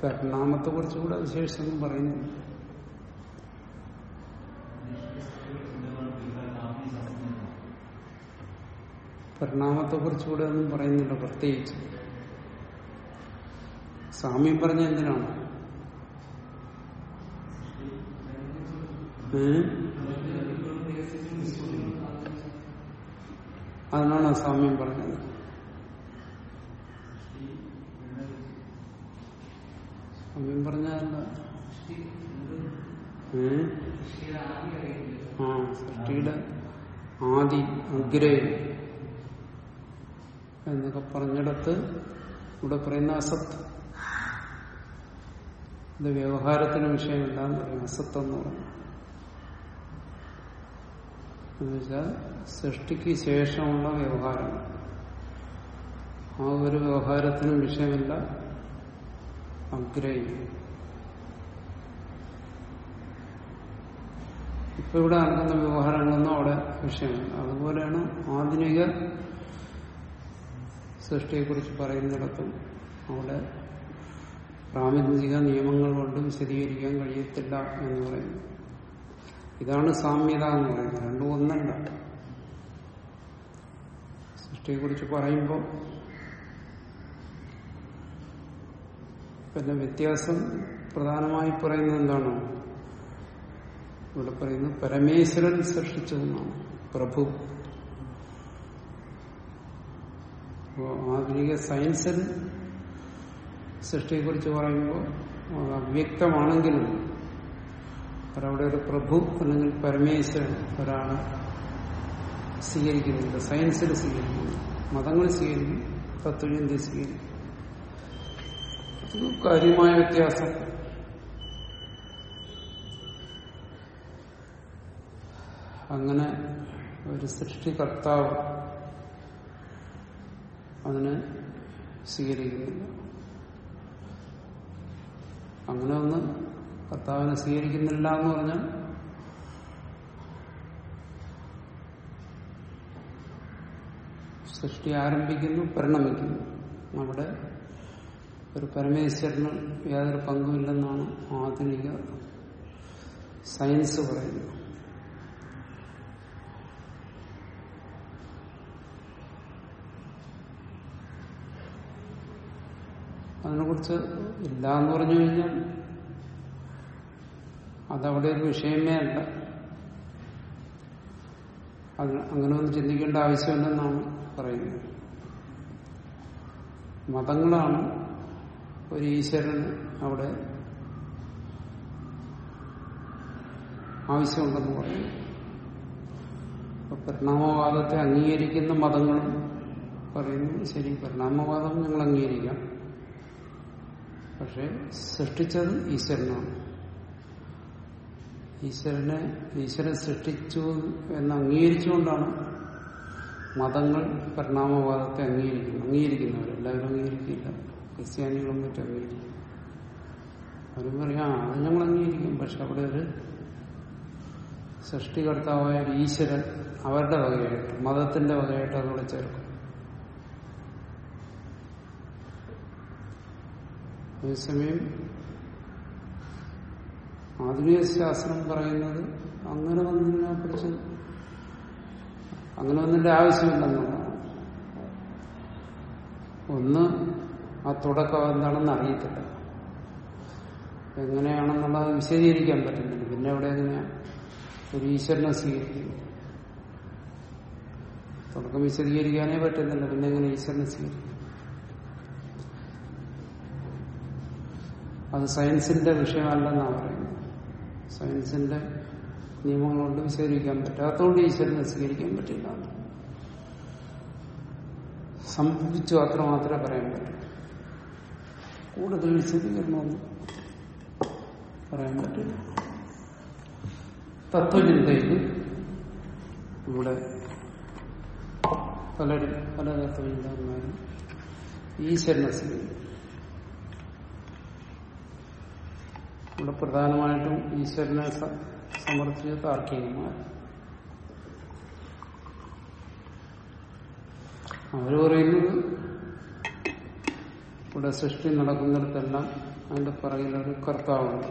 പരിണാമത്തെ കുറിച്ച് കൂടെ വിശേഷിച്ചൊന്നും പറയുന്നില്ല പരിണാമത്തെ കുറിച്ച് കൂടെ ഒന്നും പറയുന്നില്ല പ്രത്യേകിച്ച് സാമ്യം പറഞ്ഞ എന്തിനാണ് ഏ? അതിനാണ് സാമ്യം പറഞ്ഞത് സാമ്യം പറഞ്ഞല്ല ഏ? ആ സൃഷ്ടിയുടെ ആദി അഗ്രേ എന്നൊക്കെ പറഞ്ഞിടത്ത് ഇവിടെ പറയുന്ന അസത്ത് ഇത് വ്യവഹാരത്തിന് വിഷയമില്ല എന്ന് പറയും അസത്ത് എന്ന് പറയും എന്നുവെച്ചാൽ സൃഷ്ടിക്ക് ശേഷമുള്ള വ്യവഹാരം ആ ഒരു വ്യവഹാരത്തിനും വിഷയമില്ല അഗ്രഹം ഇപ്പൊ ഇവിടെ നടക്കുന്ന വ്യവഹാരങ്ങളൊന്നും അവിടെ വിഷയമില്ല അതുപോലെയാണ് ആധുനിക സൃഷ്ടിയെക്കുറിച്ച് പറയുന്നിടത്തും അവിടെ പ്രാപഞ്ചിക നിയമങ്ങൾ കൊണ്ട് വിശദീകരിക്കാൻ കഴിയത്തില്ല എന്ന് പറയുന്നു ഇതാണ് സാമ്യത എന്ന് പറയുന്നത് രണ്ടും ഒന്നല്ല സൃഷ്ടിയെക്കുറിച്ച് പറയുമ്പോൾ പിന്നെ വ്യത്യാസം പ്രധാനമായി പറയുന്നത് എന്താണ് ഇവിടെ പറയുന്നത് പരമേശ്വരൻ സൃഷ്ടിച്ചതെന്നാണ് പ്രഭു അപ്പോ ആധുനിക സയൻസിൽ സൃഷ്ടിയെക്കുറിച്ച് പറയുമ്പോൾ അത് അവ്യക്തമാണെങ്കിലും അവിടെ ഒരു പ്രഭു അല്ലെങ്കിൽ പരമേശ്വരൻ ഒരാളെ സ്വീകരിക്കുന്നില്ല സയൻസിൽ സ്വീകരിക്കുന്നു മതങ്ങൾ സ്വീകരിക്കും തത്വചിന്തി സ്വീകരിക്കും ഇത് കാര്യമായ വ്യത്യാസം അങ്ങനെ ഒരു സൃഷ്ടികർത്താവ് അതിനെ സ്വീകരിക്കുന്നില്ല അങ്ങനെ ഒന്ന് കർത്താവിനെ സ്വീകരിക്കുന്നില്ല എന്ന് പറഞ്ഞാൽ സൃഷ്ടി ആരംഭിക്കുന്നു പരിണമിക്കുന്നു അവിടെ ഒരു പരമേശ്വരന് യാതൊരു പങ്കുമില്ലെന്നാണ് ആധുനിക സയൻസ് പറയുന്നത് അതിനെക്കുറിച്ച് ഇല്ല എന്ന് പറഞ്ഞു കഴിഞ്ഞാൽ അതവിടെ ഒരു വിഷയമേ അല്ല അത് അങ്ങനെ ഒന്നും ചിന്തിക്കേണ്ട ആവശ്യമില്ലെന്നാണ് പറയുന്നത് മതങ്ങളാണ് ഒരു ഈശ്വരന് അവിടെ ആവശ്യമുണ്ടെന്ന് പറയുന്നു അപ്പൊ പരിണാമവാദത്തെ അംഗീകരിക്കുന്ന മതങ്ങളും പറയുന്നു ശരി പരിണാമവാദം ഞങ്ങൾ അംഗീകരിക്കാം പക്ഷെ സൃഷ്ടിച്ചത് ഈശ്വരനാണ് ഈശ്വരനെ ഈശ്വരൻ സൃഷ്ടിച്ചു എന്ന് അംഗീകരിച്ചുകൊണ്ടാണ് മതങ്ങൾ പരിണാമവാദത്തെ അംഗീകരിക്കുന്നത് അംഗീകരിക്കുന്നവർ എല്ലാവരും അംഗീകരിക്കില്ല ക്രിസ്ത്യാനികളും മറ്റും അംഗീകരിക്കും അവരും പറയാം ആ അത് ഞങ്ങൾ അംഗീകരിക്കും പക്ഷെ അവിടെ ഒരു സൃഷ്ടികർത്താവായ ഒരു ഈശ്വരൻ അവരുടെ വകയായിട്ട് മതത്തിന്റെ വകയായിട്ട് അതോടെ ചേർക്കും അതേസമയം ആധുനിക ശാസ്ത്രം പറയുന്നത് അങ്ങനെ വന്നതിനെ കുറിച്ച് അങ്ങനെ ഒന്നിന്റെ ആവശ്യമില്ലെന്നുള്ളതാണ് ഒന്ന് ആ തുടക്കം എന്താണെന്ന് അറിയത്തില്ല എങ്ങനെയാണെന്നുള്ളത് വിശദീകരിക്കാൻ പറ്റുന്നില്ല പിന്നെ അവിടെ എങ്ങനെയാ ഒരു ഈശ്വരനെ സ്വീകരിക്കുന്നു തുടക്കം വിശദീകരിക്കാനേ പറ്റുന്നില്ല പിന്നെ എങ്ങനെ ഈശ്വരനെ സ്വീകരിക്കും അത് സയൻസിന്റെ വിഷയമല്ലെന്നാണ് പറയുന്നത് സയൻസിന്റെ നിയമങ്ങൾ കൊണ്ട് വിശദീകരിക്കാൻ പറ്റാത്തതുകൊണ്ട് ഈശ്വരനെ സ്വീകരിക്കാൻ പറ്റില്ല സംഭവിച്ചു അത്ര മാത്രമേ പറയാൻ പറ്റൂ കൂടുതൽ വിശദീകരണമൊന്നും പറയാൻ പറ്റില്ല തത്വചിന്തയിൽ ഇവിടെ പലരും പല തത്വചിന്തന്മാരും ഈശ്വരനെ സ്വീകരിക്കും ഇവിടെ പ്രധാനമായിട്ടും ഈശ്വരനെ സ- സമർത്ഥിച്ച താർക്കികന്മാർ അവർ പറയുന്നത് ഇവിടെ സൃഷ്ടി നടക്കുന്നിടത്തെല്ലാം അതിന്റെ പിറകിലൊരു കർത്താവുണ്ട്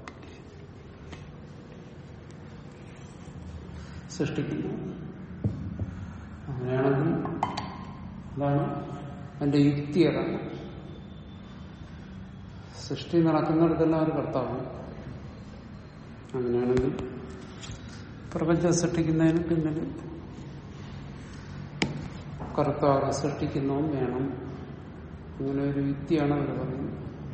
സൃഷ്ടിക്കുന്നു അങ്ങനെയാണെങ്കിൽ അതാണ് അതിന്റെ യുക്തി അതാണ് സൃഷ്ടി നടക്കുന്നിടത്തെല്ലാം ഒരു കർത്താവാണ് അങ്ങനെയാണെങ്കിൽ പ്രപഞ്ചം സൃഷ്ടിക്കുന്നതിന് പിന്നിൽ കർത്താവ് സൃഷ്ടിക്കുന്നതും വേണം അങ്ങനെ ഒരു യുക്തിയാണ് അവർ പറയുന്നത്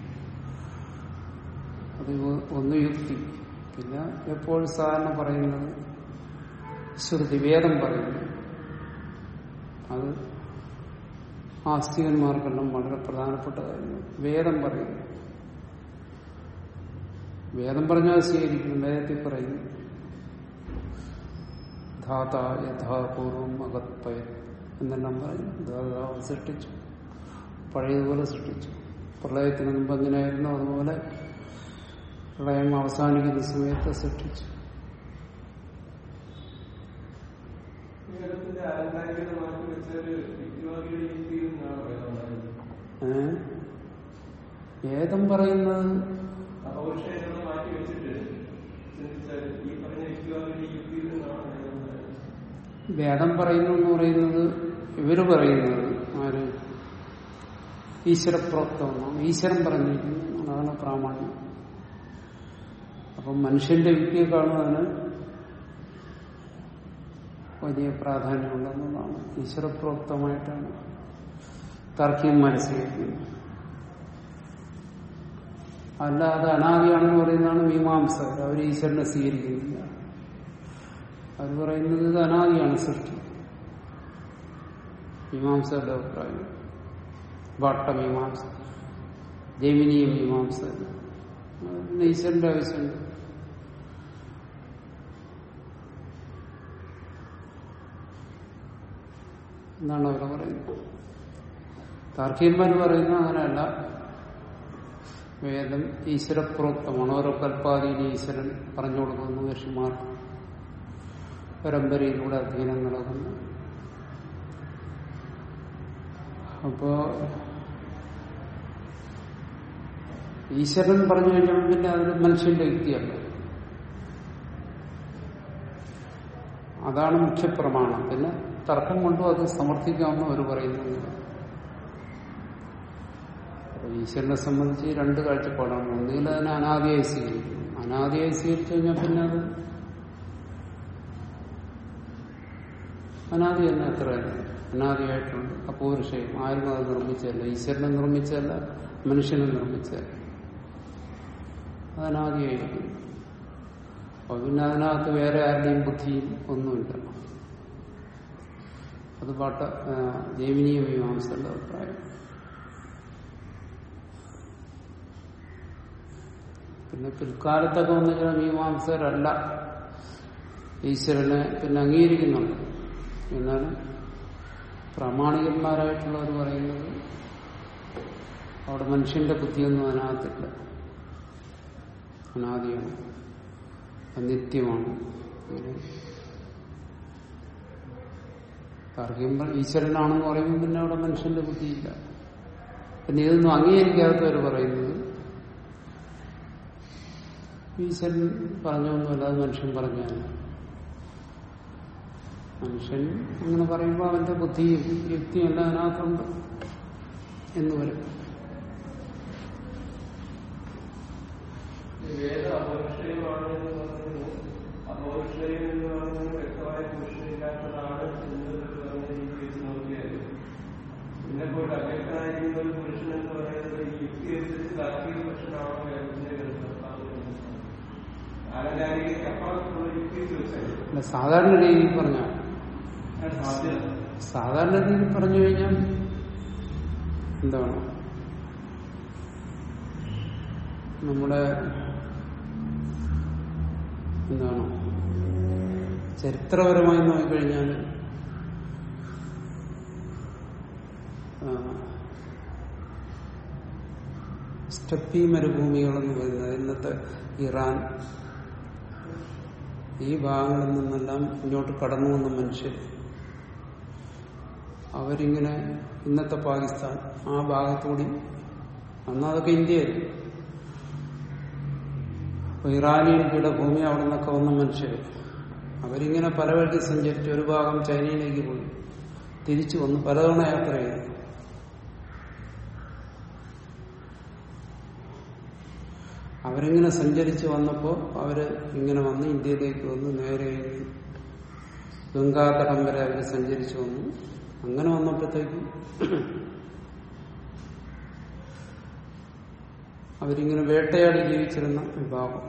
അത് ഒന്ന് യുക്തി പിന്നെ എപ്പോഴും സാധാരണ പറയുന്നത് ശ്രുതി വേദം പറയുന്നു അത് ആസ്തികന്മാർക്കെല്ലാം വളരെ പ്രധാനപ്പെട്ട കാര്യങ്ങൾ വേദം പറയുന്നു വേദം പറഞ്ഞാൽ സ്വീകരിക്കുന്നു വേദത്തിൽ പറയുന്നു ധാത യഥാപൂർവം അകത്പയ എന്നെല്ലാം പറയും ധാതാവ് സൃഷ്ടിച്ചു പഴയതുപോലെ സൃഷ്ടിച്ചു പ്രളയത്തിന് മുമ്പ് എങ്ങനെയായിരുന്നു അതുപോലെ പ്രളയം അവസാനിക്കുന്ന സമയത്ത് സൃഷ്ടിച്ചു വേദത്തിന്റെ ആലങ്കാരികത മാറ്റി വെച്ചൊരു യുക്തിവാദിയുടെ യുക്തിയിൽ നിന്നാണ് പറയുന്നത് ഏ? വേദം പറയുന്നത് അപൗരുഷേയങ്ങളെ മാറ്റി വെച്ചിട്ട് ചിന്തിച്ചാൽ ഈ പറഞ്ഞ യുക്തിവാദിയുടെ യുക്തിയിൽ നിന്നാണ് വേദം പറയുന്നത് വേദം പറയുന്നു എന്ന് പറയുന്നത് ഇവര് പറയുന്നത് ആര് ഈശ്വരപ്രോക്തമെന്നാണ് ഈശ്വരൻ പറഞ്ഞിരിക്കുന്നു അതാണ് പ്രാമാണ്യം അപ്പം മനുഷ്യന്റെ യുക്തിയെ കാണുന്നതിന് വലിയ പ്രാധാന്യമുണ്ടെന്നതാണ് ഈശ്വരപ്രോക്തമായിട്ടാണ് താർക്കികന്മാരെ സ്വീകരിക്കുന്നത് അല്ലാതെ അനാദിയാണെന്ന് പറയുന്നതാണ് മീമാംസകർ അവർ ഈശ്വരനെ സ്വീകരിക്കുന്നില്ല അവർ പറയുന്നത് ഇത് അനാദിയാണ് സൃഷ്ടി മീമാംസയുടെ അഭിപ്രായം ഭാട്ടമീമാംസ ജൈമിനീയ മീമാംസ അതിന് ഈശ്വരന്റെ ആവശ്യമുണ്ട് എന്നാണ് അവർ പറയുന്നത് താർക്കികന്മാർ പറയുന്നത് അങ്ങനെയല്ല വേദം ഈശ്വരപ്രോക്തമാണ് ഓരോ കൽപ്പാതിയിൽ ഈശ്വരൻ പറഞ്ഞു കൊടുക്കുന്നു ഋഷിമാർക്ക് പരമ്പരയിലൂടെ അധ്യയനം നടക്കുന്നു അപ്പോ ഈശ്വരൻ പറഞ്ഞു കഴിഞ്ഞാൽ പിന്നെ അതിന് മനുഷ്യന്റെ യുക്തിയല്ല അതാണ് മുഖ്യപ്രമാണം പിന്നെ തർക്കം കൊണ്ടും അത് സമർത്ഥിക്കാമെന്ന് അവർ പറയുന്നത് അപ്പൊ ഈശ്വരനെ സംബന്ധിച്ച് രണ്ട് കാഴ്ചപ്പാടാണ് ഒന്നുകിൽ അതിനെ അനാദിയായി സ്വീകരിക്കും അനാദിയായി സ്വീകരിച്ചു കഴിഞ്ഞാൽ പിന്നെ അത് അനാദി തന്നെ എത്ര അനാദിയായിട്ടുണ്ട് അപൗരുഷയം ആരും അത് നിർമ്മിച്ചതല്ല ഈശ്വരനെ നിർമ്മിച്ചതല്ല മനുഷ്യനെ നിർമ്മിച്ചതല്ല അത് അനാദിയായിരിക്കും അപ്പൊ പിന്നെ അതിനകത്ത് വേറെ ആരുടെയും ബുദ്ധിയും ഒന്നുമില്ല അത് പാട്ട ജൈമിനീയ മീമാംസന്റെ അഭിപ്രായം പിന്നെ പിൽക്കാലത്തൊക്കെ വന്നു കഴിഞ്ഞാൽ മീമാംസകരല്ല ഈശ്വരനെ പിന്നെ അംഗീകരിക്കുന്നുണ്ട് എന്നാലും പ്രാമാണികന്മാരായിട്ടുള്ളവർ പറയുന്നത് അവിടെ മനുഷ്യന്റെ ബുദ്ധിയൊന്നും അതിനകത്തില്ല അനാദിയാണ് നിത്യമാണ് താർക്കികം ഈശ്വരനാണെന്ന് പറയുമ്പോൾ പിന്നെ അവിടെ മനുഷ്യന്റെ ബുദ്ധിയില്ല പിന്നെ ഇതൊന്നും അംഗീകരിക്കാത്തവർ പറയുന്നത് ഈശ്വരൻ പറഞ്ഞൊന്നുമല്ല അത് മനുഷ്യൻ പറഞ്ഞാൽ മനുഷ്യൻ അങ്ങനെ പറയുമ്പോൾ അവന്റെ ബുദ്ധിയും യുക്തിയും എല്ലാം അതിനകത്തുണ്ട് എന്ന് വരും വേദ അപൗരുഷയമാണ് എന്ന് പറയുന്നത് അപൗരുഷയം എന്ന് പറയുന്നത് വ്യക്തമായ പുരുഷനില്ലാത്തതാണ് എന്ന് പറഞ്ഞ രീതി വെച്ച് നോക്കിയാൽ പിന്നെ പോയിട്ട് അവ്യക്തനായിരിക്കുന്ന ഒരു പുരുഷൻ എന്ന് പറയുന്നത് ഈ യുക്തി അനുസരിച്ച് താർക്കിക പുരുഷനാണോ വേദത്തിന്റെ കർത്താവ് ആലങ്കാരികയ്ക്ക് അപ്പുറത്തുള്ള യുക്തി ചോദിച്ചാൽ അല്ല സാധാരണ രീതിയിൽ പറഞ്ഞാൽ സാധ്യത സാധാരണ രീതിയിൽ പറഞ്ഞു കഴിഞ്ഞാൽ എന്താണ് നമ്മുടെ എന്താണ് ചരിത്രപരമായി നോക്കിക്കഴിഞ്ഞാൽ സ്റ്റെപ്പി മരുഭൂമികളെന്ന് പറയുന്നത് ഇന്നത്തെ ഇറാൻ ഈ ഭാഗങ്ങളിൽ നിന്നെല്ലാം ഇങ്ങോട്ട് കടന്നു വന്ന മനുഷ്യർ അവരിങ്ങനെ ഇന്നത്തെ പാകിസ്ഥാൻ ആ ഭാഗത്തുകൂടി അന്ന് അതൊക്കെ ഇന്ത്യയിൽ അപ്പൊ ഇറാനിയൻ പീഠഭൂമി അവിടെ നിന്നൊക്കെ വന്ന മനുഷ്യർ അവരിങ്ങനെ പല വഴി സഞ്ചരിച്ച് ഒരു ഭാഗം ചൈനയിലേക്ക് പോയി തിരിച്ചു വന്നു പലതവണ യാത്ര ചെയ്തു അവരിങ്ങനെ സഞ്ചരിച്ച് വന്നപ്പോൾ അവര് ഇങ്ങനെ വന്ന് ഇന്ത്യയിലേക്ക് വന്ന് നേരെ ഇങ്ങ് ഗംഗാതടം വരെ അവർ സഞ്ചരിച്ചു വന്നു അങ്ങനെ വന്നപ്പോഴത്തേക്കും അവരിങ്ങനെ വേട്ടയാടി ജീവിച്ചിരുന്ന വിഭാഗം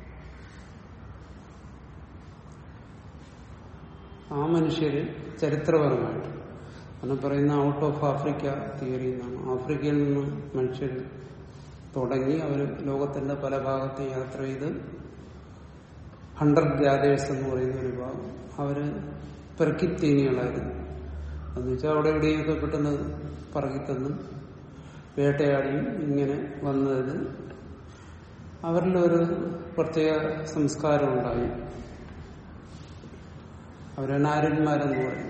ആ മനുഷ്യര് ചരിത്രപരമായിട്ട് അങ്ങനെ പറയുന്ന ഔട്ട് ഓഫ് ആഫ്രിക്ക തിയറി എന്നാണ് ആഫ്രിക്കയിൽ നിന്ന് മനുഷ്യർ തുടങ്ങി അവർ ലോകത്തിന്റെ പല ഭാഗത്ത് യാത്ര ചെയ്ത് ഹൺഡ്രഡ് ഗ്യാദേഴ്സ് എന്ന് പറയുന്ന ഒരു വിഭാഗം അവര് പെറുക്കിത്തീനികളായിരുന്നു എന്ന് വെച്ചാൽ അവിടെ എവിടെയൊക്കെ പെട്ടെന്ന് പറക്കിത്തന്നും വേട്ടയാടിയും ഇങ്ങനെ വന്നത് അവരിലൊരു പ്രത്യേക സംസ്കാരം ഉണ്ടായി അവരാണ് ആര്യന്മാരെന്ന് പറയും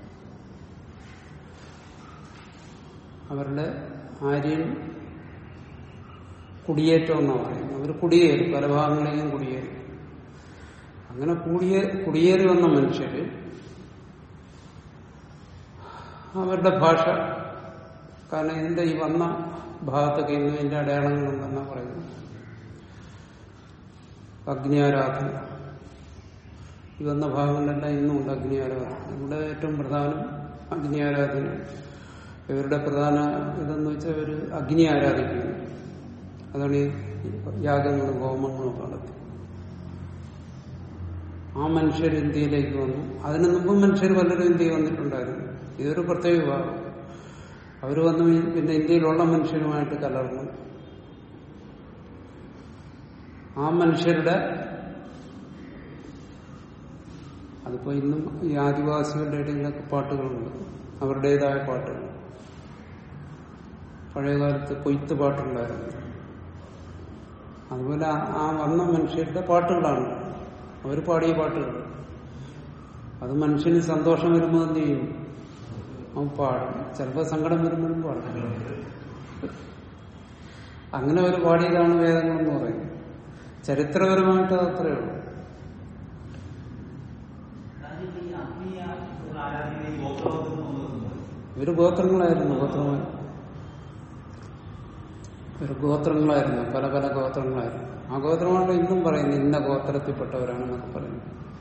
അവരുടെ ആര്യൻ കുടിയേറ്റം എന്നാ പറയുന്നത് അവർ കുടിയേറി പല ഭാഗങ്ങളിലേക്കും കുടിയേറി അങ്ങനെ കുടിയേ കുടിയേറി വന്ന മനുഷ്യര് അവരുടെ ഭാഷ കാരണം ഇതിന്റെ ഈ വന്ന ഭാഗത്തൊക്കെ ഇന്ന് ഇതിന്റെ അടയാളങ്ങളുണ്ടെന്നാ പറയുന്നത് അഗ്നിയാരാധന ഈ വന്ന ഭാഗങ്ങളിലെല്ലാം ഇന്നും ഉണ്ട് അഗ്നിയാരാധന ഇവിടെ ഏറ്റവും പ്രധാനം അഗ്നിയാരാധന ഇവരുടെ പ്രധാന ഇതെന്ന് വെച്ചാൽ ഇവർ അഗ്നി ആരാധിക്കുന്നു അതാണ് ഈ യാഗങ്ങളും ഹോമങ്ങളും ഒക്കെ നടത്തി ആ മനുഷ്യർ ഇന്ത്യയിലേക്ക് വന്നു അതിനു മുമ്പ് മനുഷ്യർ പലരും ഇന്ത്യയിൽ വന്നിട്ടുണ്ടായിരുന്നു ഇതൊരു പ്രത്യേക വിഭാഗം അവർ വന്നു പിന്നെ ഇന്ത്യയിലുള്ള മനുഷ്യരുമായിട്ട് കലർന്നു ആ മനുഷ്യരുടെ അതിപ്പോ ഇന്നും ഈ ആദിവാസികളുടെ ഇടയിലൊക്കെ പാട്ടുകളുണ്ട് അവരുടേതായ പാട്ടുകൾ പഴയകാലത്ത് കൊയ്ത്ത് പാട്ടുണ്ടായിരുന്നു അതുപോലെ ആ- ആ വന്ന മനുഷ്യരുടെ പാട്ടുകളാണ് അവർ പാടിയ പാട്ടുകൾ അത് മനുഷ്യന് സന്തോഷം വരുമ്പോൾ എന്ത് ചെയ്യും അവൻ പാടും ചിലപ്പോൾ സങ്കടം വരുമ്പോഴും പാടും അങ്ങനെ ഒരു പാടിയതാണ് വേദങ്ങളെന്ന് പറയുന്നത് ചരിത്രപരമായിട്ട് അത് അത്രയേ ഉള്ളൂ ഇവര് ഗോത്രങ്ങളായിരുന്നു ഗോത്രങ്ങൾ ഒരു ഗോത്രങ്ങളായിരുന്നു പല പല ഗോത്രങ്ങളായിരുന്നു ആ ഗോത്രമാണ് ഇന്നും പറയുന്നത് ഇന്ന ഗോത്രത്തിൽപ്പെട്ടവരാണെന്നൊക്കെ പറയുന്നത്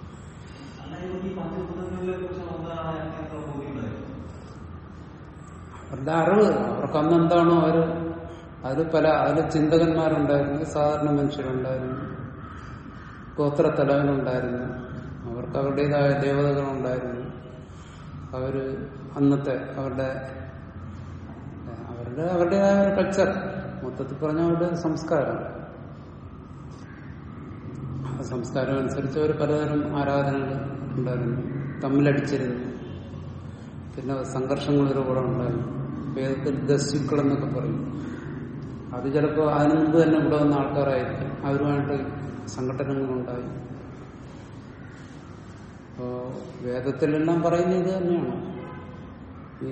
അവരുടെ അറിവ് അവർക്ക് അന്ന് എന്താണോ അവര് അതിൽ പല അതിൽ ചിന്തകന്മാരുണ്ടായിരുന്നു സാധാരണ മനുഷ്യരുണ്ടായിരുന്നു ഗോത്രത്തലവനുണ്ടായിരുന്നു അവർക്ക് അവരുടേതായ ദേവതകളുണ്ടായിരുന്നു അവര് അന്നത്തെ അവരുടെ അവരുടെ അവരുടേതായ ഒരു കൾച്ചർ മൊത്തത്തിൽ പറഞ്ഞ അവരുടെ സംസ്കാരം ആ സംസ്കാരം അനുസരിച്ച് അവർ പലതരം ആരാധനകൾ ഉണ്ടായിരുന്നു തമ്മിലടിച്ചിരുന്നു പിന്നെ സംഘർഷങ്ങൾ ഒരുപാട് ഉണ്ടായിരുന്നു വേദത്തിൽ ദസ്യുക്കൾ എന്നൊക്കെ പറയും അത് ചിലപ്പോൾ അതിനു മുമ്പ് തന്നെ ഇവിടെ വന്ന ആൾക്കാരായിരിക്കും അവരുമായിട്ട് സംഘടനകളുണ്ടായി അപ്പോ വേദത്തിലെല്ലാം പറയുന്നത് ഇത് തന്നെയാണ് ഈ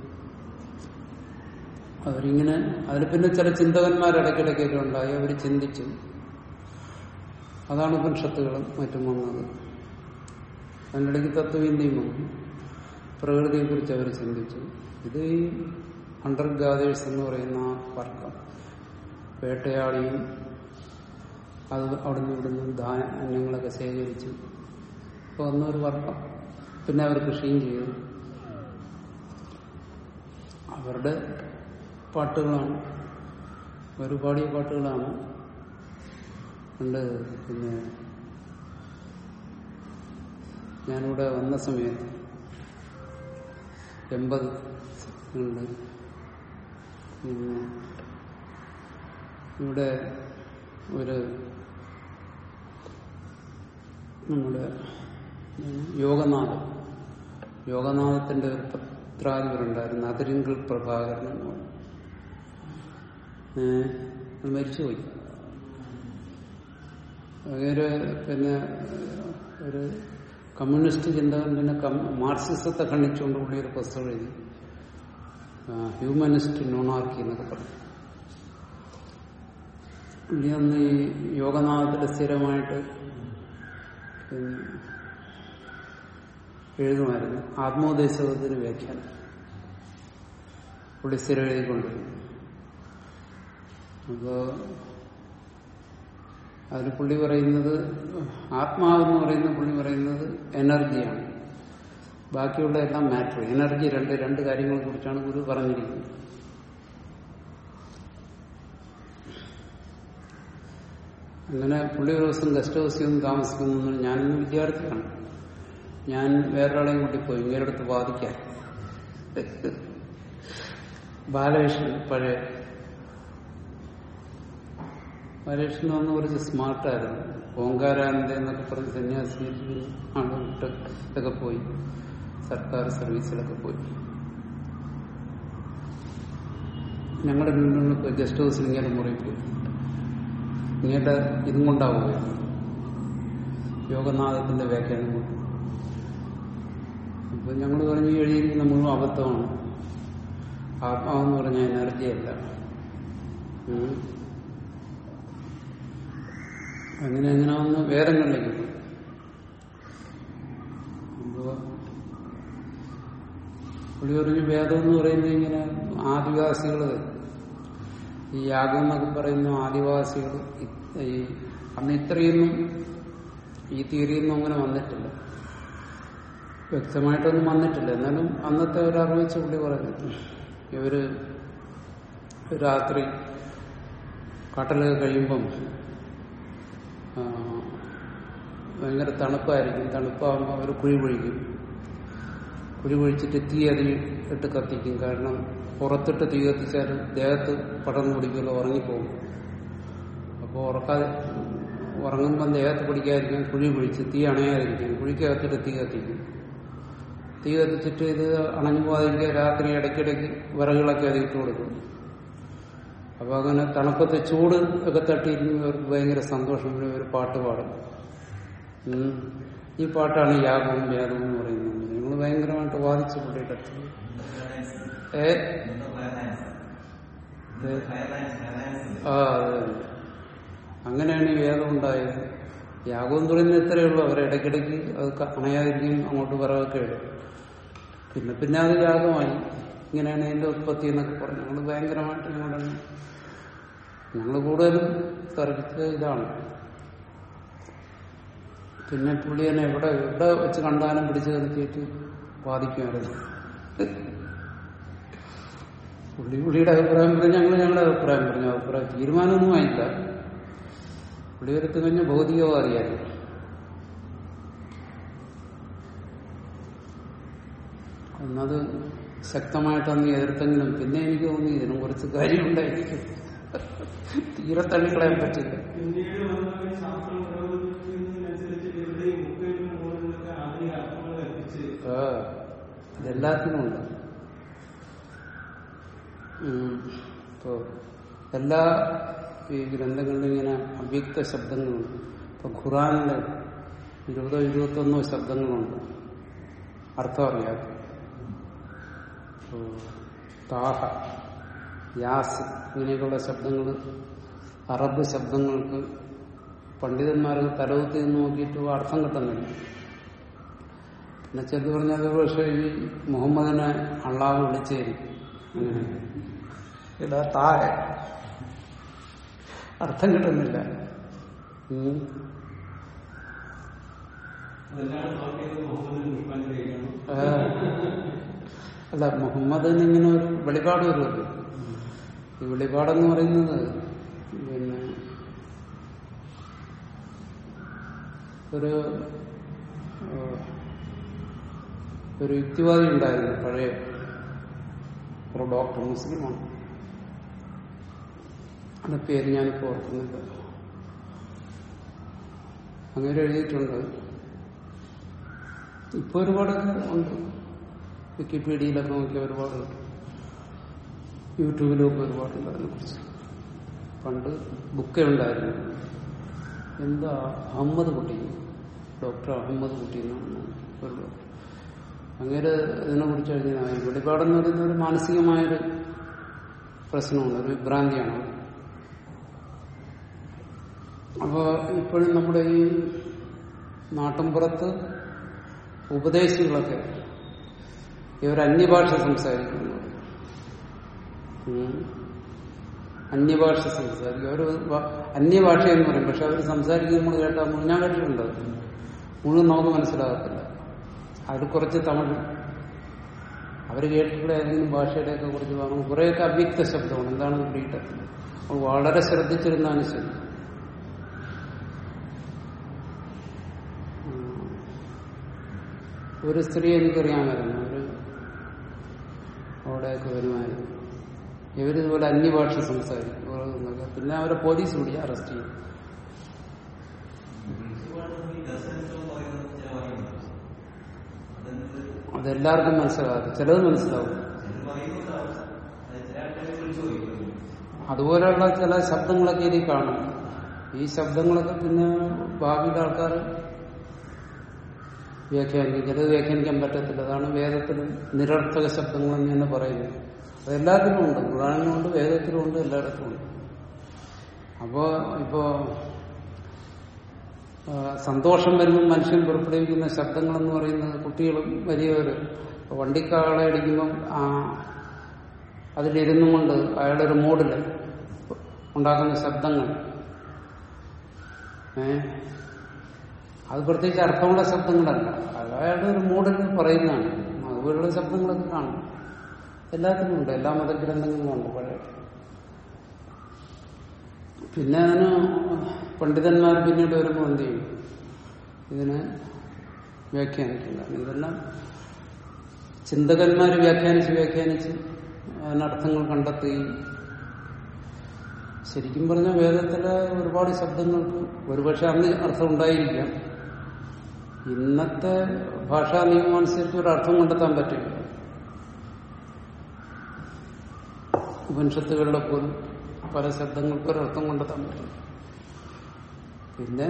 അവരിങ്ങനെ അതിൽ പിന്നെ ചില ചിന്തകന്മാർ ഇടയ്ക്കിടയ്ക്കൊക്കെ ഉണ്ടായി അവർ ചിന്തിച്ചു അതാണ് ഉപനിഷത്തുകളും മറ്റും വന്നത് അതിൻ്റെ ഇടയ്ക്ക് തത്വവിന്യയും വന്നു പ്രകൃതിയെ കുറിച്ച് അവർ ചിന്തിച്ചു ഇത് ഈ അണ്ടർ ഗാദേഴ്സ് എന്ന് പറയുന്ന ആ വർക്കം വേട്ടയാടിയും അത് അവിടുന്ന് ഇവിടുന്ന് ധാന്യങ്ങളൊക്കെ ശേഖരിച്ചു അപ്പോൾ വന്നൊരു വർക്കം പിന്നെ അവർ കൃഷിയും ചെയ്തു അവരുടെ പാട്ടുകളാണ് അവർ പാടിയ പാട്ടുകളാണ് ഉണ്ട് പിന്നെ ഞാനിവിടെ വന്ന സമയത്ത് എൺപത് ഉണ്ട് പിന്നെ ഇവിടെ ഒരു നമ്മുടെ യോഗനാഥം യോഗനാഥത്തിന്റെ ഒരു പത്രാധിപരുണ്ടായിരുന്നു അതിരിങ്കൽ പ്രഭാകരൻ എന്ന് പറയും. ഏഹ് അത് മരിച്ചുപോയി അങ്ങനെ പിന്നെ ഒരു കമ്മ്യൂണിസ്റ്റ് ചിന്തകൻ പിന്നെ കം- മാർക്സിസത്തെ ഖണ്ഡിച്ചുകൊണ്ട് പുള്ളി ഒരു പുസ്തകം എഴുതി ഹ്യൂമനിസ്റ്റ് നോണാർക്കി എന്നൊക്കെ പറഞ്ഞു പുള്ളി അന്ന് ഈ യോഗനാഥത്തിൽ സ്ഥിരമായിട്ട് പിന്നെ എഴുതുമായിരുന്നു ആത്മോദേശത്തിന് വ്യാഖ്യാനം പുള്ളി സ്ഥിരം എഴുതിക്കൊണ്ടിരുന്നു അപ്പോ അതിൽ പുള്ളി പറയുന്നത് ആത്മാവെന്ന് പറയുന്ന പുള്ളി പറയുന്നത് എനർജിയാണ് ബാക്കിയുള്ള എല്ലാം മാറ്റർ എനർജി രണ്ട് രണ്ട് കാര്യങ്ങളെ കുറിച്ചാണ് ഗുരു പറഞ്ഞിരിക്കുന്നത് അങ്ങനെ പുള്ളി ഒരു ദിവസം ഗസ്റ്റ് ഹൗസിൽ ഒന്നും താമസിക്കുന്നു ഞാനിന്ന് വിദ്യാർത്ഥിയാണ് ഞാൻ വേറൊരാളെയും കൂട്ടി പോയി ഇങ്ങനെ അടുത്ത് വാദിക്കാൻ ബാലകൃഷ്ണൻ പഴയ ബാലകൃഷ്ണൻ വന്ന് കുറച്ച് സ്മാർട്ടായിരുന്നു ഓങ്കാരാനന്ദ എന്നൊക്കെ പറഞ്ഞ് സന്യാസി ആണ് വിട്ട് ഇതൊക്കെ പോയി സർക്കാർ സർവീസിലൊക്കെ പോയി ഞങ്ങളുടെ വീട്ടിൽ പോയി ഗസ്റ്റ് ഹൗസിൽ ഇങ്ങനെ മുറി പോയി ഇങ്ങയുടെ ഇതും കൊണ്ടാവുകയാണ് യോഗനാഥത്തിന്റെ വ്യാഖ്യാനം കൊണ്ട് അപ്പൊ ഞങ്ങൾ പറഞ്ഞു എഴുതിയിരിക്കുന്ന മുഴുവൻ അബദ്ധമാണ് ആത്മാവെന്ന് പറഞ്ഞ എനർജിയല്ല ഉം. അങ്ങനെ എങ്ങനെ വന്ന് വേദങ്ങളിലേക്ക് പോയി അപ്പോ പുള്ളി പറഞ്ഞു വേദം എന്ന് പറയുന്നത് ഇങ്ങനെ ആദിവാസികള് ഈ യാഗം എന്നൊക്കെ പറയുന്ന ആദിവാസികൾ ഈ അന്ന് ഇത്രയൊന്നും ഈ തിയറിയൊന്നും അങ്ങനെ വന്നിട്ടില്ല വ്യക്തമായിട്ടൊന്നും വന്നിട്ടില്ല എന്നാലും അന്നത്തെ ഒരു അറിവ് വെച്ച് പുള്ളി പറഞ്ഞു ഇവര് രാത്രി കാട്ടിലൊക്കെ കഴിയുമ്പം ആ, ഭയങ്കര തണുപ്പായിരിക്കും തണുപ്പാകുമ്പോൾ അവർ കുഴി കുഴിക്കും കുഴി കുഴിച്ചിട്ട് തീ അതിൽ ഇട്ട് കത്തിക്കും കാരണം പുറത്തിട്ട് തീ കത്തിച്ചാൽ ദേഹത്ത് പടർന്നു പിടിക്കുമല്ലോ ഉറങ്ങിപ്പോകും അപ്പോൾ ഉറക്കാതെ ഉറങ്ങുമ്പം ദേഹത്ത് പിടിക്കാതിരിക്കാൻ കുഴി കുഴിച്ച് തീ അണയാതിരിക്കും കുഴിക്കകത്തിട്ട് തീ കത്തിക്കും തീ കത്തിച്ചിട്ട് ഇത് അണഞ്ഞു പോകാതിരിക്കാൻ രാത്രി ഇടയ്ക്കിടയ്ക്ക് വിറകുകളൊക്കെ അത് ഇട്ട് കൊടുക്കും അപ്പൊ അങ്ങനെ തണുപ്പത്തെ ചൂട് ഒക്കെ തട്ടിയിരിക്കുമ്പോൾ അവർക്ക് ഭയങ്കര സന്തോഷം പിന്നെ ഒരു പാട്ട് പാടും ഉം. ഈ പാട്ടാണ് യാഗവും വേദവും എന്ന് പറയുന്നത് നിങ്ങൾ ഭയങ്കരമായിട്ട് വാദിച്ചു പുള്ളിയുടെ അടുത്ത് ഏ ഏ? ആ അതെ അതെ. അങ്ങനെയാണ് ഈ വേദം ഉണ്ടായത് യാഗം എന്ന് പറയുന്നത് ഇത്രയേ ഉള്ളൂ അവർ ഇടയ്ക്കിടയ്ക്ക് അത് ക- അണയാതിരിക്കും അങ്ങോട്ട് വിറകൊക്കെ ഇടും പിന്നെ പിന്നെ അത് യാഗമായി ഇങ്ങനെയാണ് അതിന്റെ ഉത്പത്തി എന്നൊക്കെ പറഞ്ഞു ഞങ്ങൾ ഭയങ്കരമായിട്ട് ഞങ്ങളുടെ ഞങ്ങൾ കൂടുതലും തർക്കിച്ച ഇതാണ് പിന്നെ പുള്ളി തന്നെ എവിടെ എവിടെ വെച്ച് കണ്ടാലും പിടിച്ചു നിർത്തിയിട്ട് വാദിക്കുമായിരുന്നു പുള്ളി പുള്ളിയുടെ അഭിപ്രായം പറഞ്ഞു ഞങ്ങൾ ഞങ്ങളുടെ അഭിപ്രായം പറഞ്ഞു അഭിപ്രായം തീരുമാനമൊന്നും ആയില്ല പുള്ളി ഒരു തികഞ്ഞ ഭൗതികവാദിയായിരുന്നു എന്നത് ശക്തമായിട്ട് അന്ന് എതിർത്തെങ്കിലും പിന്നെ എനിക്ക് തോന്നി ഇതിനും കുറച്ച് കാര്യമുണ്ടായിരിക്കും തീരെ തള്ളിക്കളയാൻ പറ്റില്ല പിന്നീട് വന്നവർ ശാസ്ത്രം പുരോഗമിക്കുന്നതിനനുസരിച്ച് ഇവരുടെയും മുക്കിലും മുകളിലൊക്കെ ആധുനിക അർത്ഥങ്ങൾ എത്തിച്ച് ആ ഇതെല്ലാത്തിനും ഉണ്ട് ഉം. ഇപ്പോ എല്ലാ ഈ ഗ്രന്ഥങ്ങളിലും ഇങ്ങനെ അവ്യക്ത ശബ്ദങ്ങളുണ്ട് ഇപ്പൊ ഖുറാനില് ഇരുപതോ ഇരുപത്തൊന്നോ ശബ്ദങ്ങളുണ്ട് അർത്ഥം അറിയാം ഇപ്പോ താഹ യാസ് ഇങ്ങനെയൊക്കെയുള്ള ശബ്ദങ്ങൾ അറബ് ശബ്ദങ്ങൾക്ക് പണ്ഡിതന്മാർക്ക് തലവുത്തി നിന്ന് നോക്കിയിട്ട് അർത്ഥം കിട്ടുന്നില്ല പിന്നെ ചെന്ന് പറഞ്ഞത് പക്ഷേ ഈ മുഹമ്മദിനെ അള്ളാഹ് വിളിച്ചേരി അങ്ങനെ ഇതാ താഴെ അർത്ഥം കിട്ടുന്നില്ല ഉം. അതെല്ലാം നോക്കിയത് മുഹമ്മദ് പുഷ്പാഞ്ജലിയാണ് ആ. അല്ല മുഹമ്മദിന് ഇങ്ങനെ ഒരു വെളിപാട് വരുമല്ലോ ഈ വെളിപാടെന്ന് പറയുന്നത് പിന്നെ ഒരു ആ, ഒരു യുക്തിവാദി ഉണ്ടായിരുന്നു പഴയ ഒരു ഡോക്ടർ മുസ്ലിമാണ് അതിന്റെ പേര് ഞാനിപ്പോ ഓർക്കുന്നില്ല അങ്ങനെ എഴുതിയിട്ടുണ്ട് ഇപ്പൊ ഒരുപാടൊക്കെ ഉണ്ട് വിക്കിപീഡിയയിലൊക്കെ നോക്കിയ ഒരുപാട് ഉണ്ട്. യൂട്യൂബിലൊക്കെ ഒരുപാടുണ്ട് അതിനെക്കുറിച്ച് പണ്ട് ബുക്കേ ഉണ്ടായിരുന്നു എന്താ അഹമ്മദ് കുട്ടി ഡോക്ടർ അഹമ്മദ് കുട്ടി എന്നാണ് ഒരു ഡോക്ടർ അങ്ങനെ ഇതിനെ കുറിച്ച് എഴുതിയ വെളിപാടെന്ന് പറയുന്ന ഒരു മാനസികമായൊരു പ്രശ്നമാണ് ഒരു വിഭ്രാന്തിയാണ് അപ്പോൾ ഇപ്പോഴും നമ്മുടെ ഈ നാട്ടിൻപുറത്ത് ഉപദേശികളൊക്കെ ഇവർ അന്യഭാഷ സംസാരിക്കുന്നു ഉം. അന്യഭാഷ സംസാരിക്കും അവർ അന്യഭാഷ എന്ന് പറയും പക്ഷെ അവർ സംസാരിക്കുന്നത് നമ്മൾ കേട്ടാൽ മുഴുവൻ ഞാൻ കേട്ടിട്ടുണ്ട് അത്. മുഴുവൻ നമുക്ക് മനസ്സിലാകത്തില്ല അതിൽ കുറച്ച് തമിഴ് അവർ കേട്ടിട്ടുള്ള ഏതെങ്കിലും ഭാഷയുടെയൊക്കെ കുറിച്ച് പറഞ്ഞു കുറേയൊക്കെ അവ്യക്ത ശബ്ദമാണ് എന്താണെന്ന് പിടിയിട്ടത്തില്ല അപ്പോൾ വളരെ ശ്രദ്ധിച്ചിരുന്നാലും ശരി ഉം. ഒരു സ്ത്രീ എനിക്കറിയാമായിരുന്നു ഒരു അവിടെയൊക്കെ വരുമായിരുന്നു ഇവരിതുപോലെ അന്യഭാഷ സംസാരിക്കും ഓരോന്നൊക്കെ. പിന്നെ അവരെ പോലീസ് കൂടി അറസ്റ്റ് ചെയ്യും അതെല്ലാവർക്കും മനസ്സിലാകും ചിലത് മനസ്സിലാവും അതുപോലെയുള്ള ചില ശബ്ദങ്ങളൊക്കെ ഇതിൽ കാണും ഈ ശബ്ദങ്ങളൊക്കെ പിന്നെ ഭാവിയിലെ ആൾക്കാർ വ്യാഖ്യാനിക്കും ചിലത് വ്യാഖ്യാനിക്കാൻ പറ്റത്തില്ല അതാണ് വേദത്തിൽ നിരർത്ഥക ശബ്ദങ്ങൾ എന്ന് തന്നെ പറയുന്നത് അത് എല്ലാത്തിലും ഉണ്ട് പുരാണങ്ങളുണ്ട് വേദത്തിലും ഉണ്ട് എല്ലായിടത്തും ഉണ്ട് അപ്പോ ഇപ്പോ ആ, സന്തോഷം വരുമ്പോൾ മനുഷ്യൻ പുറപ്പെടുവിക്കുന്ന ശബ്ദങ്ങൾ എന്ന് പറയുന്നത് കുട്ടികളും വലിയവരും ഇപ്പൊ വണ്ടിക്കാളെ അടിക്കുമ്പം ആ അതിലിരുന്നും കൊണ്ട് അയാളുടെ ഒരു മൂഡില് ഉണ്ടാക്കുന്ന ശബ്ദങ്ങൾ ഏ അത് പ്രത്യേകിച്ച് അർത്ഥമുള്ള ശബ്ദങ്ങളല്ല അത് അയാളുടെ ഒരു മൂഡിൽ പറയുന്നതാണ് അതുപോലുള്ള ശബ്ദങ്ങളൊക്കെ കാണും എല്ലാത്തിനും ഉണ്ട് എല്ലാ മതഗ്രന്ഥങ്ങളിലും ഉണ്ട് പഴയ പിന്നെ അതിന് പണ്ഡിതന്മാർ പിന്നീട് വരുമ്പോൾ എന്ത് ചെയ്യും ഇതിനെ വ്യാഖ്യാനിക്കില്ല ഇതെല്ലാം ചിന്തകന്മാർ വ്യാഖ്യാനിച്ച് വ്യാഖ്യാനിച്ച് അതിനർത്ഥങ്ങൾ കണ്ടെത്തുകയും ശരിക്കും പറഞ്ഞാൽ വേദത്തിലെ ഒരുപാട് ശബ്ദങ്ങൾക്ക് ഒരുപക്ഷെ അന്ന് അർത്ഥം ഉണ്ടായിരിക്കാം ഇന്നത്തെ ഭാഷാ നിയമം അനുസരിച്ച് ഒരു അർത്ഥം കണ്ടെത്താൻ പറ്റില്ല ഉപനിഷത്തുകളിലെ പോലും പല ശബ്ദങ്ങൾക്ക് ഒരു അർത്ഥം കണ്ടെത്താൻ പറ്റില്ല പിന്നെ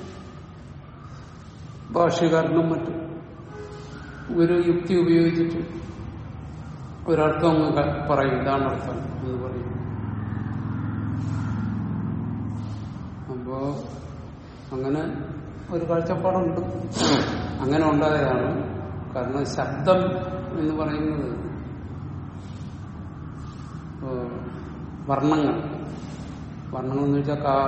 ഭാഷ്യകാരനും മറ്റും ഒരു യുക്തി ഉപയോഗിച്ചിട്ട് ഒരർത്ഥം അങ്ങ് ക- പറയും ഇതാണ് അർത്ഥം എന്ന് പറയും അപ്പോ അങ്ങനെ ഒരു കാഴ്ചപ്പാടുണ്ട് അങ്ങനെ ഉണ്ടായതാണ് കാരണം ശബ്ദം എന്ന് പറയുന്നത് ഏ, വർണ്ണങ്ങൾ വർണ്ണങ്ങൾ എന്ന് വെച്ചാൽ കാ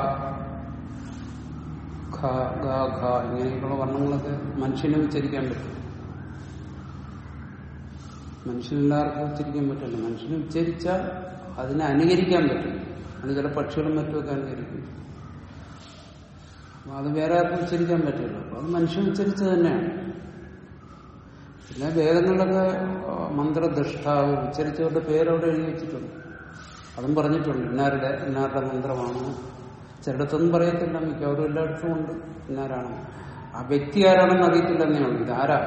ഖ ഗ ഘ ഇങ്ങനെയൊക്കെയുള്ള വർണ്ണങ്ങളൊക്കെ മനുഷ്യനെ ഉച്ചരിക്കാൻ പറ്റും മനുഷ്യനെല്ലാവർക്കും ഉച്ചരിക്കാൻ പറ്റില്ല മനുഷ്യനെ ഉച്ചരിച്ചാൽ അതിനെ അനുകരിക്കാൻ പറ്റും അത് ചില പക്ഷികളും മറ്റുമൊക്കെ അനുകരിക്കും അപ്പൊ അത് വേറെ ആർക്കും ഉച്ചരിക്കാൻ പറ്റില്ല അപ്പൊ അത് മനുഷ്യൻ ഉച്ചരിച്ചത് തന്നെയാണ് പിന്നെ വേദങ്ങളിലൊക്കെ ആ, മന്ത്രദൃഷ്ടാവ് ഉച്ചരിച്ചവരുടെ പേരവിടെ എഴുതി വെച്ചിട്ടുണ്ട് അതും പറഞ്ഞിട്ടുണ്ട് ഇന്നാരുടെ ഇന്നാരുടെ മന്ത്രമാണ് ചിലയിടത്തൊന്നും പറയത്തില്ല മിക്കവാറും എല്ലായിടത്തും ഉണ്ട് ഇന്നാരാണ് ആ വ്യക്തി ആരാണെന്ന് അറിയത്തില്ലെന്നേ ഉള്ളൂ ഇതാരാ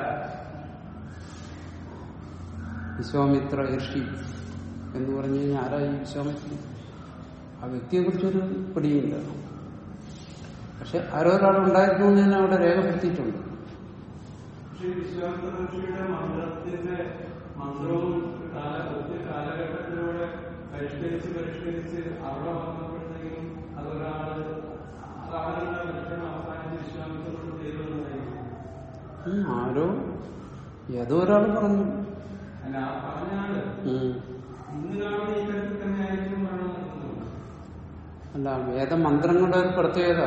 വിശ്വാമിത്ര ഋഷി എന്ന് പറഞ്ഞു കഴിഞ്ഞാൽ ആരാ ഈ വിശ്വാമിത്ര ആ വ്യക്തിയെ കുറിച്ചൊരു പിടിയില്ല പക്ഷെ ആരോ ഒരാൾ ഉണ്ടായിരുന്നു എന്ന് തന്നെ അവിടെ രേഖപ്പെടുത്തിയിട്ടുണ്ട് പക്ഷേ വിശ്വാമിത്ര ഋഷിയുടെ മന്ത്രത്തിന്റെ മന്ത്രവും കാല ഒത്തിരി കാലഘട്ടത്തിലൂടെ പരിഷ്കരിച്ച് പരിഷ്കരിച്ച് അവിടെ വന്നപ്പോഴത്തേക്കും അതൊരാള് അതാളുടെ ലക്ഷണം അവസാനിച്ച് വിശ്വാമിത്രോട് ചെയ്തതെന്നായിരുന്നു ഉം, ആരോ ഏതോ ഒരാൾ പറഞ്ഞു അല്ല ആ പറഞ്ഞാല് ഉം. ഇന്ന് കാണുന്ന ഈ തരത്തിൽ തന്നെ ആയിരിക്കും വേണമെന്നൊന്നുമില്ല അല്ല വേദമന്ത്രങ്ങളുടെ ഒരു പ്രത്യേകത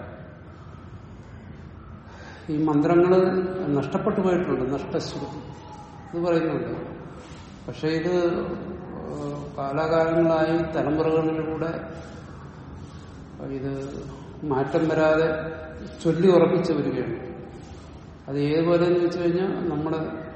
ഈ മന്ത്രങ്ങൾ നഷ്ടപ്പെട്ടു പോയിട്ടുണ്ട് നഷ്ടശ്രുതി ഇത് പറയുന്നുണ്ട് പക്ഷെ ഇത് ഏഹ്, കാലാകാലങ്ങളായി തലമുറകളിലൂടെ ഇത് മാറ്റം വരാതെ ചൊല്ലി ഉറപ്പിച്ചു വരികയാണ് അത് ഏതുപോലെ എന്ന് വെച്ച് കഴിഞ്ഞാൽ നമ്മുടെ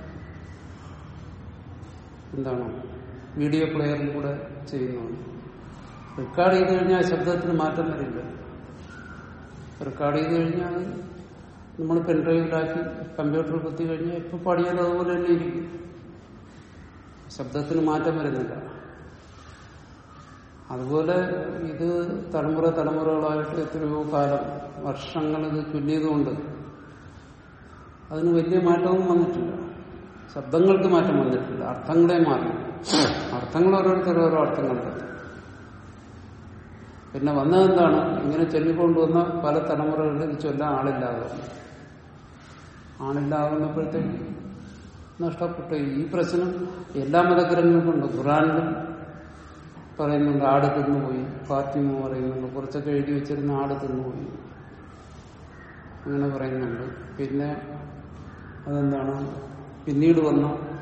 എന്താണ് വീഡിയോ പ്ലെയറിൽ കൂടെ ചെയ്യുന്നതാണ് റെക്കോർഡ് ചെയ്ത് കഴിഞ്ഞാൽ ശബ്ദത്തിന് മാറ്റം വരില്ല റെക്കോർഡ് ചെയ്ത് കഴിഞ്ഞാൽ നമ്മൾ പെൻഡ്രൈവിലാക്കി കമ്പ്യൂട്ടറിൽ കുത്തി കഴിഞ്ഞാൽ എപ്പോൾ പാടിയാലും അതുപോലെ തന്നെ ഇരിക്കും ശബ്ദത്തിന് മാറ്റം വരുന്നില്ല അതുപോലെ ഇത് തലമുറ തലമുറകളായിട്ട് എത്രയോ കാലം വർഷങ്ങൾ ഇത് ചൊല്ലിയതുകൊണ്ട് അതിന് വലിയ മാറ്റവും വന്നിട്ടില്ല ശബ്ദങ്ങൾക്ക് മാറ്റം വന്നിട്ടില്ല അർത്ഥങ്ങളെ മാറി അർത്ഥങ്ങൾ ഓരോരുത്തർ ഓരോ അർത്ഥം കണ്ടെത്തും പിന്നെ വന്നതെന്താണ് ഇങ്ങനെ ചൊല്ലിക്കൊണ്ടുവന്ന പല തലമുറകളിൽ ഇത് ചൊല്ലാൻ ആളില്ലാതെ വന്നു. ആളില്ലാകുന്നപ്പോഴത്തേക്ക് നഷ്ടപ്പെട്ടു ഈ പ്രശ്നം എല്ലാ മതഗ്രന്ഥങ്ങൾക്കുണ്ട് ഖുറാനിലും പറയുന്നുണ്ട് ആട് തിന്നുപോയി ഫാത്തിമ പറയുന്നുണ്ട് കുറച്ചൊക്കെ എഴുതി വെച്ചിരുന്ന ആട് തിന്നുപോയി അങ്ങനെ പറയുന്നുണ്ട് പിന്നെ അതെന്താണ് പിന്നീട് വന്ന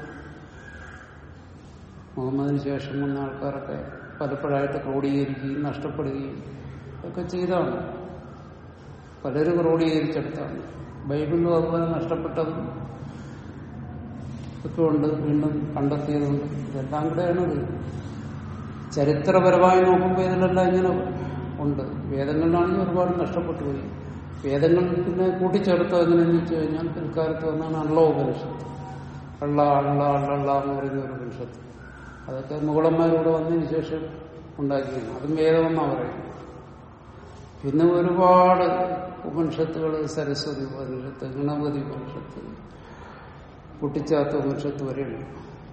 മുഹമ്മദിന് ശേഷം വന്ന ആൾക്കാരൊക്കെ പലപ്പോഴായിട്ട് ക്രോഡീകരിക്കുകയും നഷ്ടപ്പെടുകയും ഒക്കെ ചെയ്താണ് പലരും ക്രോഡീകരിച്ചെടുത്താണ് ബൈബിളിലും അതുപോലെ നഷ്ടപ്പെട്ടതും ഒക്കെ ഉണ്ട് വീണ്ടും കണ്ടെത്തിയതുണ്ട് ഇതെല്ലാം കൂടെയാണത് ചരിത്രപരമായി നോക്കുമ്പോൾ ഇതിലെല്ലാം ഇങ്ങനെ ഉണ്ട് വേദങ്ങളിലാണെങ്കിൽ ഒരുപാട് നഷ്ടപ്പെട്ടു പോയി വേദങ്ങൾ പിന്നെ കൂട്ടിച്ചേർത്തത് എങ്ങനെയെന്ന് വെച്ച് കഴിഞ്ഞാൽ പിൽക്കാലത്ത് വന്നാണ് അള്ള ഉപനിഷത്ത് അള്ള അള്ള അള്ളള്ള എന്ന് പറയുന്ന ഒരു ഉപനിഷത്ത് അതൊക്കെ മുഗളന്മാരൂടെ വന്നതിന് ശേഷം ഉണ്ടാക്കിയാണ് അതും വേദമെന്നാണ് പറയുന്നത് പിന്നെ ഒരുപാട് ഉപനിഷത്തുകൾ സരസ്വതി ഉപനിഷത്ത് ഗണപതി ഉപനിഷത്ത് കുട്ടിച്ചാത്ത ഉപനിഷത്ത് വരെയുണ്ട്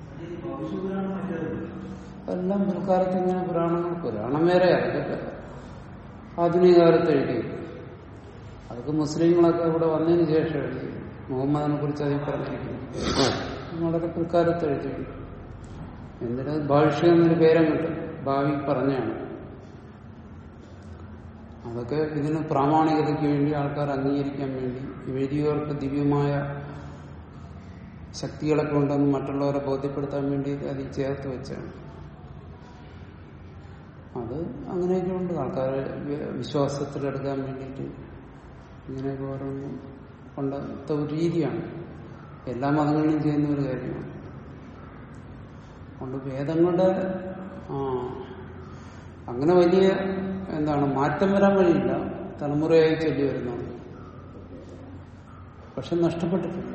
എല്ലാം പിൽക്കാലത്ത് ഇങ്ങനെ പുരാണങ്ങൾ പുരാണം വേറെ അതൊക്കെ ആധുനിക കാലത്ത് എഴുതി അതൊക്കെ മുസ്ലിങ്ങളൊക്കെ ഇവിടെ വന്നതിന് ശേഷം എഴുതി മുഹമ്മദിനെ കുറിച്ച് അതിൽ പറഞ്ഞിരിക്കുന്നു വളരെ പിൽക്കാലത്ത് എഴുതി എന്തിനാ ഭാഷ്യം എന്നൊരു പേരം കിട്ടും ഭാവി പറഞ്ഞാണ് അതൊക്കെ ഇതിന് പ്രാമാണികതയ്ക്ക് വേണ്ടി ആൾക്കാർ അംഗീകരിക്കാൻ വേണ്ടി എഴുതിയവർക്ക് ദിവ്യമായ ശക്തികളൊക്കെ ഉണ്ടെന്ന് മറ്റുള്ളവരെ ബോധ്യപ്പെടുത്താൻ വേണ്ടി അതിൽ ചേർത്ത് വെച്ചാണ് അത് അങ്ങനെയൊക്കെ ഉണ്ട് ആൾക്കാരെ വി- വിശ്വാസത്തിലെടുക്കാൻ വേണ്ടിയിട്ട് ഇങ്ങനെയൊക്കെ ഓരോന്ന് കൊണ്ടത്തെ ഒരു രീതിയാണ് എല്ലാ മതങ്ങളിലും ചെയ്യുന്ന ഒരു കാര്യമാണ് അതുകൊണ്ട് വേദങ്ങളുടെ ആ അങ്ങനെ വലിയ എന്താണ് മാറ്റം വരാൻ വഴിയില്ല തലമുറയായി ചൊല്ലി വരുന്നുണ്ട് പക്ഷെ നഷ്ടപ്പെട്ടിട്ടില്ല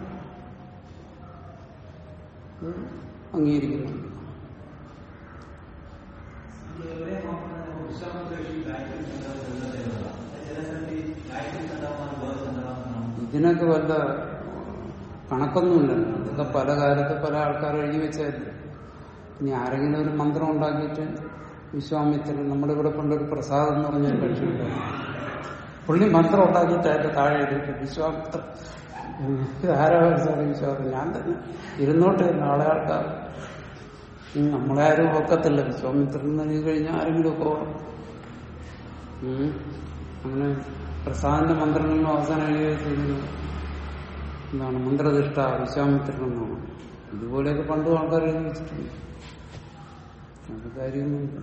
അത് അംഗീകരിക്കുന്നുണ്ട് ഇതിനൊക്കെ വല്ല കണക്കൊന്നുമില്ലല്ലോ ഇതൊക്കെ പല കാലത്ത് പല ആൾക്കാർ എഴുതി വെച്ചതല്ലേ ഇനി ആരെങ്കിലും ഒരു മന്ത്രം ഉണ്ടാക്കിയിട്ട് വിശ്വാമിത്രൻ നമ്മുടെ ഇവിടെ പണ്ടൊരു പ്രസാദം എന്ന് പറഞ്ഞൊരു കക്ഷിയുണ്ടായിരുന്നു പുള്ളി മന്ത്രം ഉണ്ടാക്കിയിട്ട് അതിന്റെ താഴെ എഴുതിയിട്ട് വിശ്വാമിത്ര ഇത് ആരാ സാറേ വിശ്വാസം ഞാൻ തന്നെ ഇരുന്നോട്ടെ നാളെ ആൾക്കാർ ഉം, നമ്മളെ ആരും ഒക്കത്തില്ല വിശ്വാമിത്രൻ നൽകി കഴിഞ്ഞാൽ ആരെങ്കിലും ഒക്കെ ഓർക്കും. ഉം. അങ്ങനെ പ്രസാദിന്റെ മന്ത്രങ്ങളിലും അവസാനം എഴുതി വെച്ചിരുന്നു എന്താണ് മന്ത്രനിഷ്ഠ വിശ്വാമിത്രൻ എന്നാണ് ഇതുപോലെയൊക്കെ പണ്ടും ആൾക്കാർ എഴുതി വെച്ചിട്ടുണ്ട് അത് കാര്യമൊന്നുമില്ല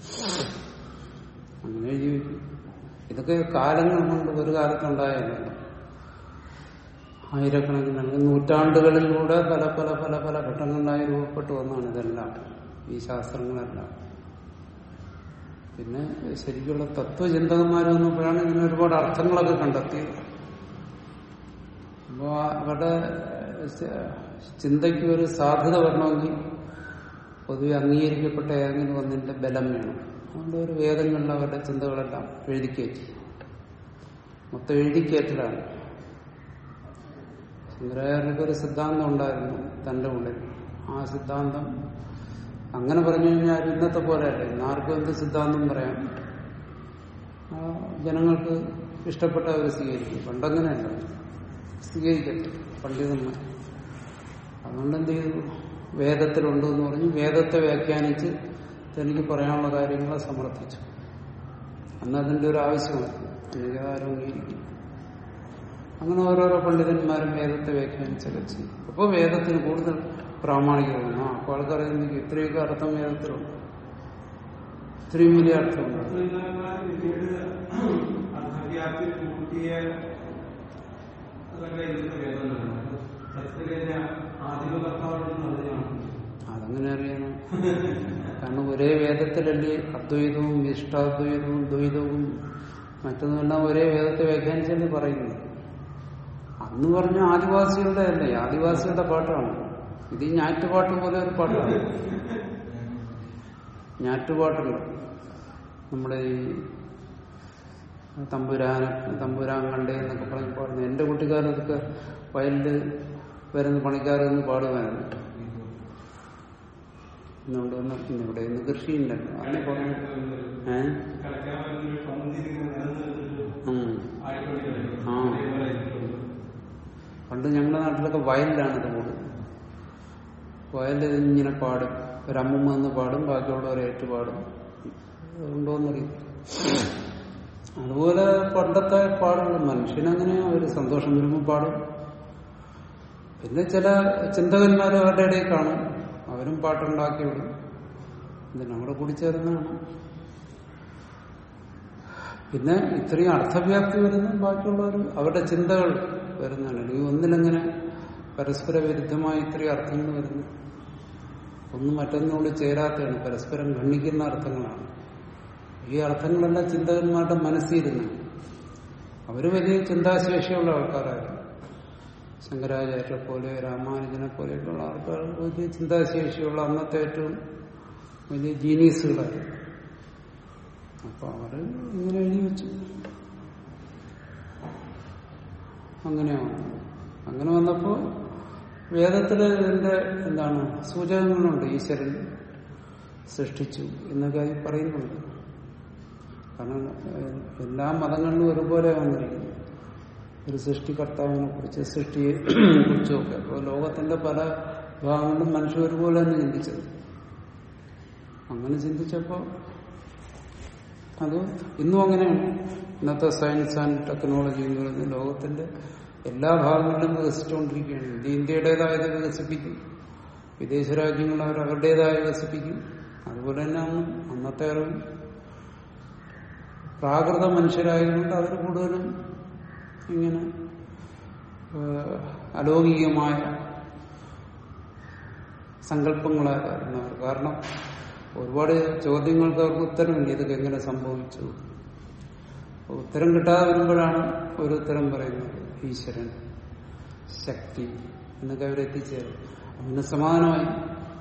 അങ്ങനെ എഴുതി വെക്കും ഇതൊക്കെ കാലങ്ങൾ കൊണ്ട് ഒരു കാലത്തുണ്ടായതല്ല ആയിരക്കണക്കിന് അല്ലെങ്കിൽ നൂറ്റാണ്ടുകളിലൂടെ പല പല പല പല ഘട്ടങ്ങളിലായി രൂപപ്പെട്ടു വന്നതാണ് ഇതെല്ലാം ഈ ശാസ്ത്രങ്ങളെല്ലാം പിന്നെ ശരിക്കുള്ള തത്വചിന്തകന്മാർ വന്നപ്പോഴാണ് ഇതിന് ഒരുപാട് അർത്ഥങ്ങളൊക്കെ കണ്ടെത്തിയത് അപ്പോൾ അവരുടെ ച- ചിന്തയ്ക്ക് ഒരു സാധ്യത വരണമെങ്കിൽ പൊതുവെ അംഗീകരിക്കപ്പെട്ട ഏതെങ്കിലും ഒന്നിന്റെ ബലം വേണം അതുകൊണ്ട് ഒരു വേദങ്ങളിൽ അവരുടെ ചിന്തകളെല്ലാം എഴുതിക്കയറ്റി മൊത്തം എഴുതിക്കയറ്റലാണ് ശങ്കരാചാര്യർക്ക് ഒരു സിദ്ധാന്തം ഉണ്ടായിരുന്നു തന്റെ ഉള്ളിൽ ആ സിദ്ധാന്തം അങ്ങനെ പറഞ്ഞു കഴിഞ്ഞാൽ ഇന്നത്തെ പോലെയല്ല ഇന്ന് ആർക്കും എന്ത് സിദ്ധാന്തം പറയാം ആ ജനങ്ങൾക്ക് ഇഷ്ടപ്പെട്ട അവർ സ്വീകരിക്കും പണ്ടങ്ങനെയല്ല സ്വീകരിക്കട്ടെ പണ്ഡിതന്മാർ അതുകൊണ്ട് എന്ത് ചെയ്തു വേദത്തിലുണ്ട് എന്ന് പറഞ്ഞു വേദത്തെ വ്യാഖ്യാനിച്ച് തനിക്ക് പറയാനുള്ള കാര്യങ്ങളെ സമർത്ഥിച്ചു അന്ന് അതിന്റെ ഒരു ആവശ്യമാണ് എനിക്ക് ആരും അംഗീകരിക്കും അങ്ങനെ ഓരോരോ പണ്ഡിതന്മാരും വേദത്തെ വ്യാഖ്യാനിച്ചൊക്കെ ചെയ്യും അപ്പോൾ വേദത്തിന് കൂടുതൽ പ്രാമാണികത വന്നു ആ അപ്പോൾ ആൾക്കാർ എനിക്ക് ഇത്രയൊക്കെ അർത്ഥം വേദത്തിലുണ്ട് ഇത്രയും വലിയ അർത്ഥമുണ്ട് പിന്നീട് അർത്ഥവ്യാപ്തി കൂട്ടിയ അതൊക്കെ ഇന്നത്തെ വേദനയാണ് സത്യത്തിന്റെ ആദിമകർത്താവെന്ന് പറഞ്ഞാണ് അതങ്ങനെ അറിയണം കാരണം ഒരേ വേദത്തിലല്ലേ അദ്വൈതവും ഇഷ്ടാദ്വൈതവും ദ്വൈതവും മറ്റൊന്നുമെല്ലാം ഒരേ വേദത്തെ വ്യാഖ്യാനിച്ചല്ലേ പറയുന്നത് അന്ന് പറഞ്ഞ ആദിവാസികളുടെ അല്ലേ ആദിവാസികളുടെ പാട്ടാണ് ഇത് ഈ ഞാറ്റുപാട്ട് പോലെ ഒരു പാട്ടാണ് ഞാറ്റുപാട്ടുണ്ട് നമ്മുടെ ഈ തമ്പുരാന തമ്പുരാൻ കണ്ടേ എന്നൊക്കെ പറഞ്ഞ് പാടുന്നു എന്റെ കുട്ടിക്കാലത്തൊക്കെ വയലില് വരുന്ന പണിക്കാരെന്ന് പാടുവാനാണ് ഇന്നുകൊണ്ടൊന്നും ഇന്നിവിടെ ഒന്നും കൃഷിയുണ്ടല്ലോ അന്ന് കുറെ ഏഹ് കളിക്കാൻ വരുന്നൊരു പന്തി ഇങ്ങനെ നിലനിർത്തിട്ട് ഉം. ആയിക്കൊണ്ടിരിക്കും ആ. അതേപോലെ ആയിരിക്കും. പണ്ട് ഞങ്ങളുടെ നാട്ടിലൊക്കെ വയലിലാണ് ഇത് കൂടുതൽ വയലിൽ ഇങ്ങനെ പാടും ഒരമ്മ വന്ന് പാടും ബാക്കിയുള്ളവരെ ഏറ്റു പാടും ഉണ്ടോന്നറിയില്ല അതുപോലെ പണ്ടത്തെ പാടുകൾ മനുഷ്യനങ്ങനെ ഒരു സന്തോഷം വരുമ്പോൾ പാടും പിന്നെ ചില ചിന്തകന്മാർ അവരുടെ ഇടയിൽ കാണും അവരും പാട്ടുണ്ടാക്കി വിടും ഇതിന് അവിടെ കൂടിച്ചേരുന്നതാണ് പിന്നെ ഇത്രയും അർത്ഥവ്യാപ്തി വരുന്ന ബാക്കിയുള്ളവർ അവരുടെ ചിന്തകൾ വരുന്നതാണ് ഈ ഒന്നിലങ്ങനെ പരസ്പര വിരുദ്ധമായി ഇത്രയും അർത്ഥങ്ങൾ വരുന്നു ഒന്നും മറ്റൊന്നിനോട് ചേരാത്തതാണ് പരസ്പരം ഖണ്ഡിക്കുന്ന അർത്ഥങ്ങളാണ് ഈ അർത്ഥങ്ങളെല്ലാം ചിന്തകന്മാരുടെ മനസ്സിരുന്നു അവര് വലിയ ചിന്താശേഷിയുള്ള ആൾക്കാരായിരുന്നു ശങ്കരാചാര്യ പോലെ രാമാനുജനെ പോലെയൊക്കെയുള്ള ആൾക്കാർ വലിയ ചിന്താശേഷിയുള്ള അന്നത്തെ ഏറ്റവും വലിയ ജീനീസുകളായിരുന്നു അപ്പൊ അവര് ഇങ്ങനെ എഴുതി വെച്ചു അങ്ങനെയാണ് അങ്ങനെ വന്നപ്പോ വേദത്തില് ഇതിന്റെ എന്താണ് സൂചകങ്ങളുണ്ട് ഈശ്വരൻ സൃഷ്ടിച്ചു എന്നൊക്കെ അതിൽ പറയുന്നുണ്ട് കാരണം ഏഹ്, എല്ലാ മതങ്ങളിലും ഒരുപോലെ വന്നിരിക്കുന്നു ഒരു സൃഷ്ടികർത്താവിനെ കുറിച്ച് സൃഷ്ടിയെ കുറിച്ചൊക്കെ അപ്പോൾ ലോകത്തിന്റെ പല ഭാഗങ്ങളിലും മനുഷ്യർ ഒരുപോലെ തന്നെ ചിന്തിച്ചത് അങ്ങനെ ചിന്തിച്ചപ്പോ അത് ഇന്നും അങ്ങനെയാണ് ഇന്നത്തെ സയൻസ് ആൻഡ് ടെക്നോളജി എന്ന് പറയുന്നത് ലോകത്തിന്റെ എല്ലാ ഭാഗങ്ങളിലും വികസിച്ചുകൊണ്ടിരിക്കുകയാണ് ഇന്ത്യ ഇന്ത്യയുടേതായത് വികസിപ്പിക്കും വിദേശ രാജ്യങ്ങൾ അവർ അവരുടേതായ വികസിപ്പിക്കും അതുപോലെ തന്നെ അന്ന് അന്നത്തെ അറിവ് പ്രാകൃത മനുഷ്യരായതുകൊണ്ട് അവർ കൂടുതലും ഇങ്ങനെ ഏഹ്, അലൗകികമായ സങ്കല്പങ്ങളായിരുന്നു അവർ കാരണം ഒരുപാട് ചോദ്യങ്ങൾക്ക് അവർക്ക് ഉത്തരമില്ല ഇതൊക്കെ എങ്ങനെ സംഭവിച്ചു ഉത്തരം കിട്ടാതെ വരുമ്പോഴാണ് ഒരു ഉത്തരം പറയുന്നത് ഈശ്വരൻ ശക്തി എന്നൊക്കെ അവരെത്തിച്ചേരും അതിന് സമാധാനമായി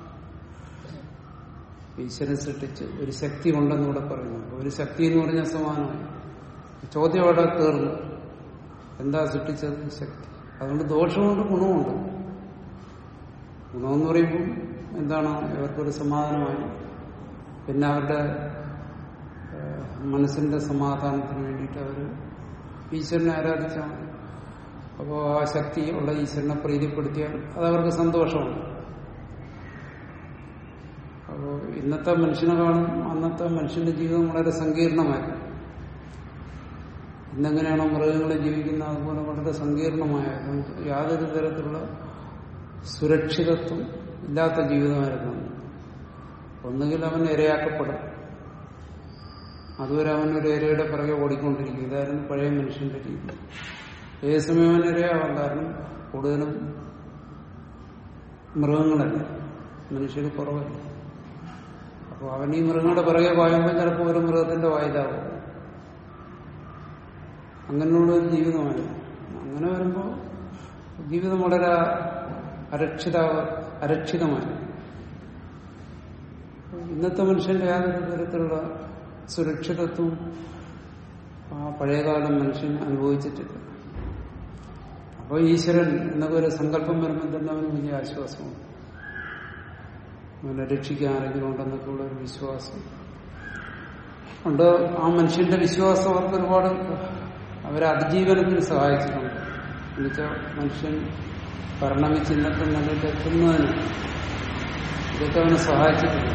ഈശ്വരൻ സൃഷ്ടിച്ച് ഒരു ശക്തി ഉണ്ടെന്ന് ഇവിടെ പറയുന്നു ഒരു ശക്തി എന്ന് പറഞ്ഞ സമാനമായി ചോദ്യം അവിടെ തീർന്നു എന്താ സൃഷ്ടിച്ചത് ശക്തി അതുകൊണ്ട് ദോഷമുണ്ട് ഗുണമുണ്ട് ഗുണമെന്ന് പറയുമ്പോൾ എന്താണ് ഇവർക്കൊരു സമാധാനമായി പിന്നെ അവരുടെ ഏഹ്, മനസ്സിന്റെ സമാധാനത്തിന് വേണ്ടിയിട്ട് അവർ ഈശ്വരനെ ആരാധിച്ചാൽ മതി അപ്പോൾ ആ ശക്തി ഉള്ള ഈശ്വരനെ പ്രീതിപ്പെടുത്തിയാൽ അത് അവർക്ക് സന്തോഷമാണ് അപ്പോൾ ഇന്നത്തെ മനുഷ്യനെ കാണും അന്നത്തെ മനുഷ്യന്റെ ജീവിതം വളരെ സങ്കീർണമായിരുന്നു ഇന്നെങ്ങനെയാണോ മൃഗങ്ങളെ ജീവിക്കുന്നത് അതുപോലെ വളരെ സങ്കീർണമായ യാതൊരു തരത്തിലുള്ള സുരക്ഷിതത്വം ഇല്ലാത്ത ജീവിതമായിരുന്നു അന്ന്. ഒന്നുകിൽ അവൻ ഇരയാക്കപ്പെടും അതുവരെ അവൻ ഒരു ഇരയുടെ പിറകെ ഓടിക്കൊണ്ടിരിക്കും ഇതായിരുന്നു പഴയ മനുഷ്യന്റെ രീതി ഏത് സമയം അവൻ ഇരയാവാം കാരണം കൂടുതലും മൃഗങ്ങളല്ല മനുഷ്യർ കുറവല്ല അപ്പോൾ അവൻ ഈ മൃഗങ്ങളുടെ പിറകെ പായുമ്പോൾ ചിലപ്പോൾ ഒരു മൃഗത്തിന്റെ വായിലാവും അങ്ങനെയുള്ള ഒരു ജീവിതമായിരുന്നു അങ്ങനെ വരുമ്പോൾ ജീവിതം വളരെ അരക്ഷിത അരക്ഷിതമായി ഇന്നത്തെ മനുഷ്യന്റെ യാതൊരു തരത്തിലുള്ള സുരക്ഷിതത്വം ആ പഴയകാലം മനുഷ്യൻ അനുഭവിച്ചിട്ടില്ല അപ്പോൾ ഈശ്വരൻ എന്നൊക്കെ ഒരു സങ്കല്പം വരുമ്പോൾ തന്നെ അവന് വലിയ ആശ്വാസമാണ് അവനെ രക്ഷിക്കാൻ ആരെങ്കിലും ഉണ്ടെന്നൊക്കെ ഉള്ള ഒരു വിശ്വാസം ഉണ്ട് ആ മനുഷ്യന്റെ വിശ്വാസം അവർക്ക് ഒരുപാട് അവരെ അതിജീവനത്തിന് സഹായിച്ചിട്ടുണ്ട് എന്നുവെച്ചാൽ മനുഷ്യൻ പരിണമിച്ച് ഇന്നത്തെ നിലയിൽ എത്തുന്നതിന് ഇതൊക്കെ അവനെ സഹായിച്ചിട്ടുണ്ട്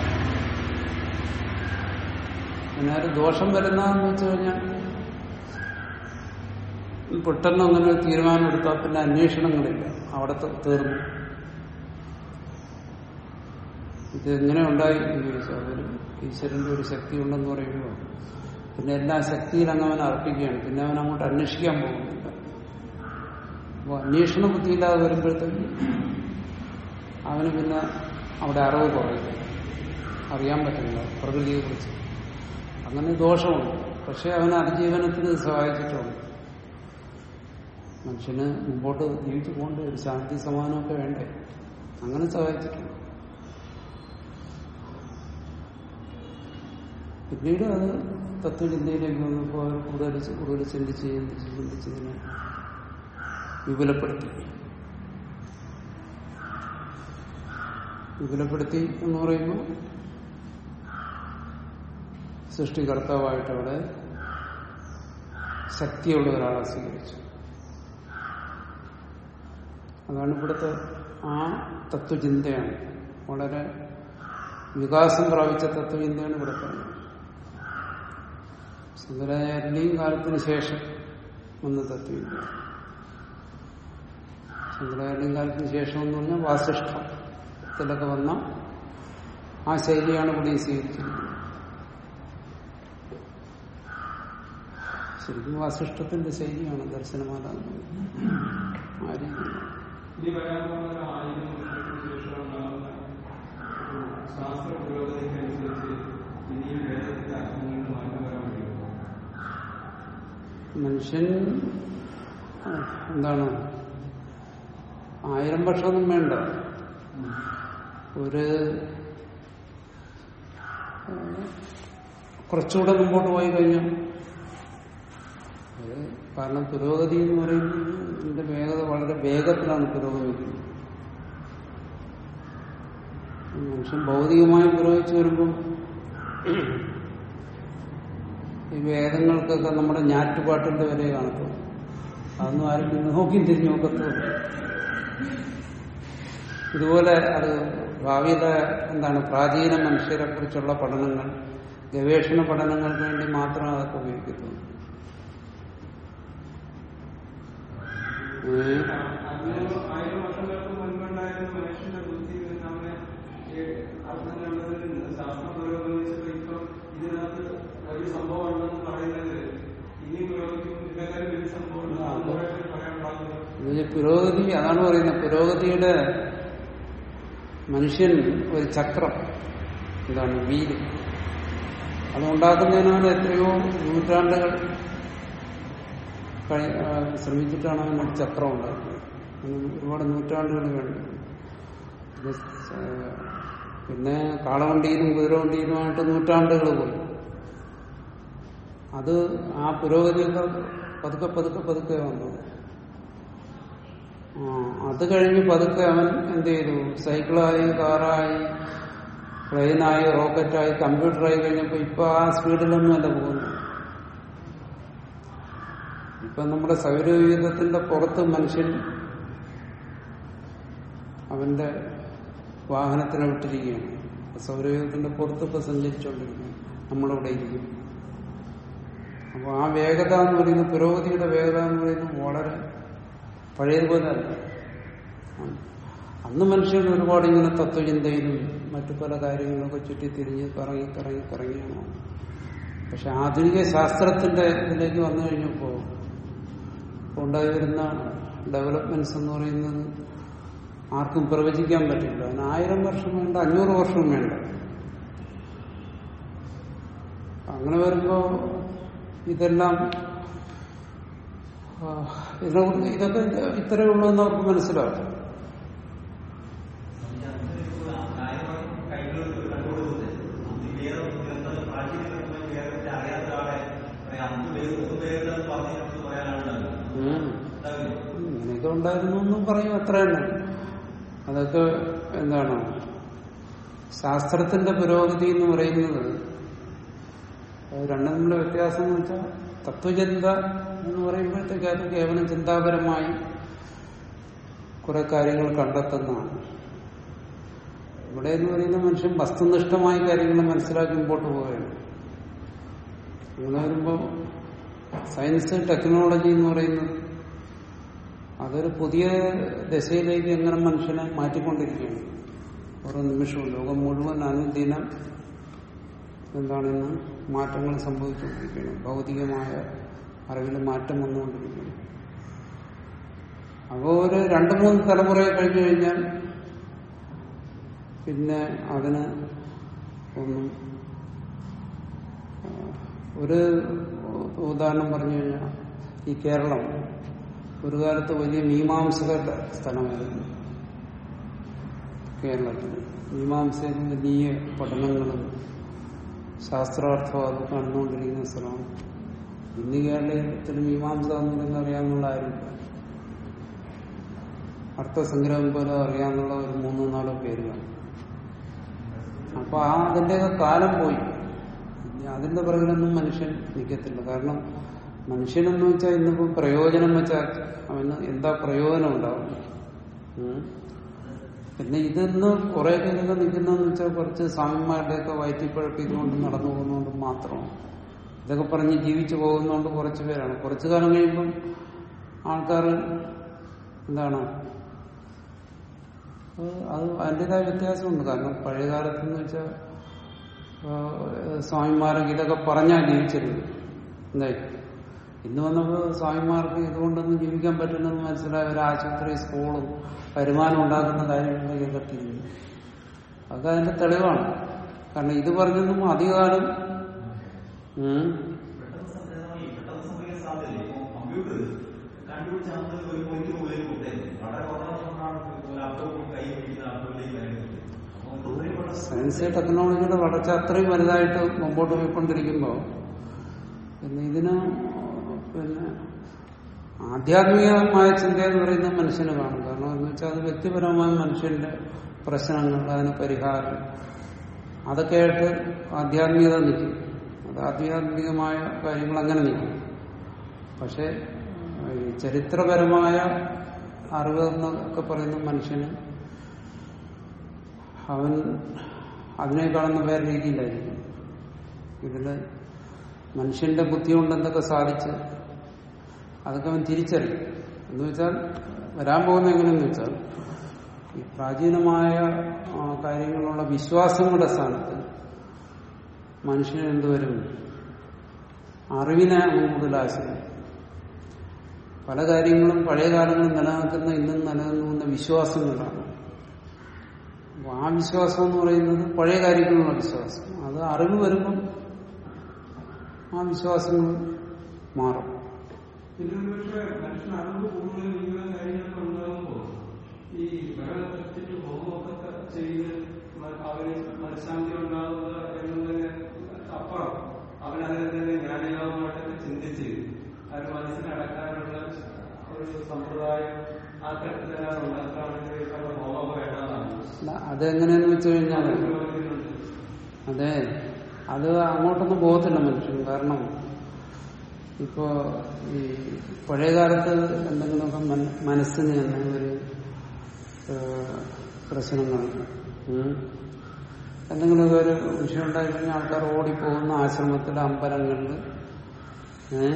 പിന്നെ ഒരു ദോഷം വരുന്നതെന്ന് വെച്ച് കഴിഞ്ഞാൽ പെട്ടെന്ന് അങ്ങനെ ഒരു തീരുമാനം എടുത്താൽ പിന്നെ അന്വേഷണങ്ങളില്ല അവിടെ ത- തീർന്നു ഇത് എങ്ങനെ ഉണ്ടായി എന്ന് ചോദിച്ചാൽ അതൊരു ഈശ്വരന്റെ ഒരു ശക്തി ഉണ്ടെന്ന് പറയുമ്പോൾ പിന്നെ എല്ലാ ശക്തിയിൽ അങ്ങ് അവൻ അർപ്പിക്കുകയാണ് പിന്നെ അവൻ അങ്ങോട്ട് അന്വേഷിക്കാൻ പോകുന്നില്ല അപ്പോൾ അന്വേഷണ ബുദ്ധിയില്ലാതെ വരുമ്പോഴത്തേക്ക് അവന് പിന്നെ അവിടെ അറിവ് കുറയും അറിയാൻ പറ്റുന്നില്ല പ്രകൃതിയെ കുറിച്ച് അങ്ങനെ ദോഷമുണ്ട് പക്ഷെ അവന് അതിജീവനത്തിന് ഇത് സഹായിച്ചിട്ടുണ്ട് മനുഷ്യന് മുമ്പോട്ട് ജീവിച്ചു പോകേണ്ട ഒരു ശാന്തി സമാനമൊക്കെ വേണ്ടേ അങ്ങനെ സഹായിച്ചിട്ടുണ്ട് പിന്നീട് അത് തത്വചിന്തയിലേക്ക് വന്നപ്പോൾ അവർ കൂടുതൽ കൂടുതൽ ചിന്തിച്ച് ചിന്തിച്ച് ചിന്തിച്ചതിനെ വിപുലപ്പെടുത്തി വിപുലപ്പെടുത്തി എന്ന് പറയുമ്പോൾ സൃഷ്ടികർത്താവായിട്ട് അവിടെ ശക്തിയുള്ള ഒരാളെ സ്വീകരിച്ചു അതാണ് ഇവിടുത്തെ ആ തത്വചിന്തയാണ് വളരെ വികാസം പ്രാപിച്ച തത്വചിന്തയാണ് ഇവിടെ പറയുന്നത് ശങ്കരാചാര്യന്റെയും കാലത്തിന് ശേഷം വന്ന തത്വചിന്ത ശങ്കരാചാര്യന്റെയും കാലത്തിന് ശേഷം എന്ന് പറഞ്ഞാൽ വാസിഷ്ഠത്തിലൊക്കെ വന്ന ആ ശൈലിയാണ് ഇവിടെ സ്വീകരിച്ചിരിക്കുന്നത് ശരിക്കും വാസിഷ്ഠത്തിന്റെ ശൈലിയാണ് ദർശനമാല എന്ന് പറയുന്നത്. ആ രീതിയിലാണ് ഇനി വരാൻ പോകുന്ന ഒരു ആയിരം വർഷത്തിന് ശേഷം ഉണ്ടാകുന്ന ഒരു ശാസ്ത്ര പുരോഗതിക്കനുസരിച്ച് ഇനിയും വേദത്തിന്റെ അർത്ഥങ്ങളിൽ മാറ്റം വരാൻ കഴിയുമോ മനുഷ്യൻ ആ, എന്താണ് ആയിരം വർഷമൊന്നും വേണ്ട ഒരു ആ, കുറച്ചുകൂടെ മുമ്പോട്ട് പോയി കഴിഞ്ഞാൽ ഒരു കാരണം പുരോഗതി എന്ന് പറയുന്നത് ഇതിന്റെ വേഗത വളരെ വേഗത്തിലാണ് പുരോഗമിക്കുന്നത് മനുഷ്യൻ ഭൗതികമായി പുരോഗമിച്ചു വരുമ്പം ഈ വേദങ്ങൾക്കൊക്കെ നമ്മുടെ ഞാറ്റുപാട്ടിന്റെ വരെ കാണത്തുള്ളൂ അതൊന്നും ആരും നോക്കി തിരിഞ്ഞു നോക്കത്തുള്ളൂ ഇതുപോലെ അത് ഭാവിയിലെ എന്താണ് പ്രാചീന മനുഷ്യരെ കുറിച്ചുള്ള പഠനങ്ങൾ ഗവേഷണ പഠനങ്ങൾക്ക് വേണ്ടി മാത്രം അതൊക്കെ ഉപയോഗിക്കത്തുള്ളൂ ഏഹ് അഞ്ഞൂറ് ആയിരം വർഷങ്ങൾക്ക് മുൻപുണ്ടായിരുന്ന മനുഷ്യന്റെ ബുദ്ധി നമ്മെ അർത്ഥം കണ്ടതിൽ ശാസ്ത്ര പുരോഗമിച്ചപ്പോ ഇപ്പം ഇതിനകത്ത് വലിയ സംഭവം ഉണ്ടെന്ന് പറയുന്നത് ഇനി പുരോഗമിക്കും ഇതിനേക്കാൾ വലിയ സംഭവം ഉണ്ടെന്ന് അതുമായിട്ട് പറയാനുണ്ടാകുന്നത് എന്നുവെച്ചാൽ പുരോഗതി അതാണ് പറയുന്നത് പുരോഗതിയുടെ മനുഷ്യൻ ഒരു ചക്രം എന്താണ് വീല് അത് ഉണ്ടാക്കുന്നതിനാണ് എത്രയോ നൂറ്റാണ്ടുകൾ കഴി- ആ, ശ്രമിച്ചിട്ടാണ് അവൻ ഒരു ചക്രം ഉണ്ടാക്കുന്നത് അതിന് ഒരുപാട് നൂറ്റാണ്ടുകൾ വേണ്ടി പിന്നെ സ- പിന്നെ കാളവണ്ടിയിലും കുതിരവണ്ടിയിലുമായിട്ട് നൂറ്റാണ്ടുകൾ പോയി അത് ആ പുരോഗതിയൊക്കെ പതുക്കെ പതുക്കെ പതുക്കെ വന്നത് ആ, അത് കഴിഞ്ഞ് പതുക്കെ അവൻ എന്ത് ചെയ്തു സൈക്കിളായി കാറായി പ്ലെയിനായി റോക്കറ്റായി കമ്പ്യൂട്ടറായി കഴിഞ്ഞപ്പോ ഇപ്പൊ ആ സ്പീഡിലൊന്നും അല്ല പോകുന്നത് ഇപ്പൊ നമ്മുടെ സൗരയൂഥത്തിന്റെ പുറത്ത് മനുഷ്യൻ അവന്റെ വാഹനത്തിനെ വിട്ടിരിക്കുകയാണ് സൗരയൂഥത്തിന്റെ പുറത്ത് ഇപ്പൊ സഞ്ചരിച്ചുകൊണ്ടിരിക്കുകയാണ് നമ്മളിവിടെ ഇരിക്കും അപ്പൊ ആ വേഗത എന്ന് പറയുന്നത് പുരോഗതിയുടെ വേഗത എന്ന് പറയുന്നത് വളരെ പഴയതുപോലെ അല്ല അന്ന് മനുഷ്യൻ ഒരുപാട് ഇങ്ങനെ തത്വചിന്തയിലും മറ്റു പല കാര്യങ്ങളൊക്കെ ചുറ്റിത്തിരിഞ്ഞ് കറങ്ങി കറങ്ങി കറങ്ങിയാണ് വന്നത്. പക്ഷെ ആധുനിക ശാസ്ത്രത്തിന്റെ ഇതിലേക്ക് വന്നു കഴിഞ്ഞപ്പോ ഇപ്പൊ ഉണ്ടായി വരുന്ന ഡെവലപ്മെന്റ്സ് എന്ന് പറയുന്നത് ആർക്കും പ്രവചിക്കാൻ പറ്റില്ല അതിന് ആയിരം വർഷം വേണ്ട അഞ്ഞൂറ് വർഷം വേണ്ട അങ്ങനെ വരുമ്പോ ഇതെല്ലാം ആ, ഇതിനെ- ഇതൊക്കെ ഇത്രയേ ഉള്ളൂ എന്ന് അവർക്ക് മനസ്സിലാവും ഉം. ഇങ്ങനെയൊക്കെ ഉണ്ടായിരുന്നു എന്നും പറയും അത്ര തന്നെ അതൊക്കെ എന്താണ് ശാസ്ത്രത്തിന്റെ പുരോഗതി എന്ന് പറയുന്നത് അത് രണ്ടും തമ്മിലുള്ള വ്യത്യാസം എന്ന് വെച്ചാൽ തത്വചിന്ത എന്ന് പറയുമ്പോഴത്തേക്ക് അത് കേവലം ചിന്താപരമായി കുറെ കാര്യങ്ങൾ കണ്ടെത്തുന്നതാണ് ഇവിടെ എന്ന് പറയുന്ന മനുഷ്യൻ വസ്തുനിഷ്ഠമായ കാര്യങ്ങൾ മനസ്സിലാക്കി മുമ്പോട്ട് പോവുകയാണ് അങ്ങനെ വരുമ്പോൾ സയൻസ് ടെക്നോളജി എന്ന് പറയുന്നത് അതൊരു പുതിയ ദശയിലേക്ക് എങ്ങനെ മനുഷ്യനെ മാറ്റിക്കൊണ്ടിരിക്കുകയാണ് ഓരോ നിമിഷവും ലോകം മുഴുവൻ അനുദിനം എന്താണ് ഇന്ന് മാറ്റങ്ങൾ സംഭവിച്ചുകൊണ്ടിരിക്കുകയാണ് ഭൗതികമായ അറിവിൽ മാറ്റം വന്നുകൊണ്ടിരിക്കുകയാണ് അപ്പോൾ ഒരു രണ്ടു മൂന്ന് തലമുറയെ കഴിഞ്ഞു കഴിഞ്ഞാൽ പിന്നെ അതിന് ഒന്നും ആ, ഒരു ഉദാഹരണം പറഞ്ഞു കഴിഞ്ഞാൽ ഈ കേരളം ഒരു കാലത്ത് വലിയ മീമാംസകരുടെ സ്ഥലമായിരുന്നു കേരളത്തിൽ മീമാംസയിൽ വലിയ പഠനങ്ങളും ശാസ്ത്രാർത്ഥവും അത് കണ്ടുകൊണ്ടിരിക്കുന്ന സ്ഥലമാണ് ഇന്ന് കേരളത്തിൽ മീമാംസ എന്ന് പറയുന്നത് അറിയാവുന്ന ആരുമില്ല അർത്ഥസംഗ്രഹം പോലെ അറിയാവുന്ന ഒരു മൂന്നോ നാലോ പേര് കാണും അപ്പൊ ആ അതിന്റെയൊക്കെ കാലം പോയി ഇനി അതിന്റെ പിറകിലൊന്നും മനുഷ്യൻ നിൽക്കത്തില്ല കാരണം മനുഷ്യനെന്ന് വെച്ചാൽ ഇന്നിപ്പം പ്രയോജനം വെച്ചാൽ അവന് എന്താ പ്രയോജനം ഉണ്ടാവും ഉം. പിന്നെ ഇതെന്ന് കുറെ പേരൊക്കെ നിൽക്കുന്നതെന്ന് വെച്ചാൽ കുറച്ച് സ്വാമിമാരുടെയൊക്കെ വയറ്റിപ്പഴപ്പിച്ചുകൊണ്ട് നടന്നു പോകുന്നതുകൊണ്ട് മാത്രമാണ് ഇതൊക്കെ പറഞ്ഞ് ജീവിച്ചു പോകുന്നതുകൊണ്ട് കുറച്ച് പേരാണ് കുറച്ചു കാലം കഴിയുമ്പം ആൾക്കാർ എന്താണ് അത് അത് അതിൻ്റെതായ വ്യത്യാസമുണ്ട് കാരണം പഴയ കാലത്തെന്ന് വെച്ചാൽ സ്വാമിമാരൊക്കെ ഇതൊക്കെ പറഞ്ഞാൽ ജീവിച്ചിരുന്നു എന്തായി ഇന്ന് വന്നപ്പോൾ സ്വാമിമാർക്ക് ഇതുകൊണ്ടൊന്നും ജീവിക്കാൻ പറ്റില്ലെന്ന് മനസ്സിലായ ഒരു ആശുപത്രി സ്കൂളും വരുമാനം ഉണ്ടാക്കുന്ന കാര്യങ്ങളിലേക്കൊക്കെ തിരിഞ്ഞു അതൊക്കെ അതിന്റെ തെളിവാണ് കാരണം ഇത് പറഞ്ഞൊന്നും അധികകാലം ഉം, പെട്ടെന്ന് സംഭവിക്കാൻ പെട്ടെന്ന് സംഭവിക്കാൻ സാധ്യതയില്ല ഇപ്പൊ കമ്പ്യൂട്ടർ കണ്ടുപിടിച്ച അന്ന് ഒരു പോയിന്റ് മുതൽ കൊണ്ടായിരുന്നു വളരെ കുറഞ്ഞ വർഷം കൊണ്ടാണ് ലാപ്ടോപ്പ് കൈ പിടിക്കുന്ന ലാപ്ടോപ്പിലേക്ക് വരുന്നത് അപ്പോൾ ഇത്രയും പെട്ടെന്ന് സയൻസ് ടെക്നോളജിയുടെ വളർച്ച അത്രയും വലുതായിട്ട് മുമ്പോട്ട് പോയിക്കൊണ്ടിരിക്കുമ്പോൾ പിന്നെ ഇതിന് പിന്നെ ആധ്യാത്മികമായ ചിന്ത എന്ന് പറയുന്നത് മനുഷ്യന് കാണും കാരണം എന്ന് വെച്ചാൽ അത് വ്യക്തിപരമായ മനുഷ്യന്റെ പ്രശ്നങ്ങൾ അതിന് പരിഹാരം അതൊക്കെയായിട്ട് ആധ്യാത്മികത നിൽക്കും അത് ആധ്യാത്മികമായ കാര്യങ്ങൾ അങ്ങനെ നിൽക്കും പക്ഷെ ഈ ചരിത്രപരമായ അറിവ് എന്നൊക്കെ പറയുന്ന മനുഷ്യന് അവൻ അതിനെ കാണുന്ന വേറെ രീതിയിലായിരിക്കും ഇതില് മനുഷ്യന്റെ ബുദ്ധി കൊണ്ട് എന്തൊക്കെ സാധിച്ച് അതൊക്കെ അവൻ തിരിച്ചറിയും എന്ന് വെച്ചാൽ വരാൻ പോകുന്ന എങ്ങനെയെന്ന് വെച്ചാൽ ഈ പ്രാചീനമായ ആ, കാര്യങ്ങളുള്ള വിശ്വാസങ്ങളുടെ സ്ഥാനത്ത് മനുഷ്യന് എന്തുവരും അറിവിനെ അവൻ കൂടുതൽ ആശ്രയിക്കും പല കാര്യങ്ങളും പഴയ കാലങ്ങളിൽ നിലനിൽക്കുന്ന ഇന്നും നിലനിൽക്കുന്ന വിശ്വാസങ്ങളാണ് അപ്പൊ ആ വിശ്വാസം എന്ന് പറയുന്നത് പഴയ കാര്യങ്ങളിലുള്ള വിശ്വാസം അത് അറിവ് വരുമ്പം ആ വിശ്വാസങ്ങൾ മാറും പിന്നെ ഒരുപക്ഷെ മനുഷ്യൻ അറിവ് കൂടുതൽ ഇങ്ങനെ കാര്യങ്ങളൊക്കെ ഉണ്ടാകുമ്പോൾ ഈ വിറക് കത്തിച്ചിട്ട് ഹോമമൊക്കെ ചെയ്ത് മ- അവന് മനഃശാന്തി ഉണ്ടാകുക എന്നതിന് അപ്പുറം അവൻ അതിനെ തന്നെ ജ്ഞാനയോഗമായിട്ടൊക്കെ ചിന്തിച്ച് അത് മനസ്സിലടക്കാനുള്ള ഒരു സമ്പ്രദായം ആ തരത്തിലാണ് ഉണ്ടാക്കുകയാണെങ്കിൽ ഇപ്പം ഹോമമൊക്കെ വേണ്ടതാണ് അല്ല, അതെങ്ങനെയെന്ന് വെച്ച് കഴിഞ്ഞാൽ അതെ അത് അങ്ങോട്ടൊന്നും പോകത്തില്ല മനുഷ്യൻ കാരണം ഇപ്പോ ഈ പഴയ കാലത്ത് എന്തെങ്കിലുമൊക്കെ മന- മനസ്സിന് തന്നെ ഒരു ഏഹ്, പ്രശ്നങ്ങളുണ്ട് ഉം. എന്തെങ്കിലുമൊക്കെ ഒരു വിഷയം ഉണ്ടായി കഴിഞ്ഞാൽ ആൾക്കാർ ഓടിപ്പോകുന്ന ആശ്രമത്തിൽ അമ്പലങ്ങളിൽ ഏഹ്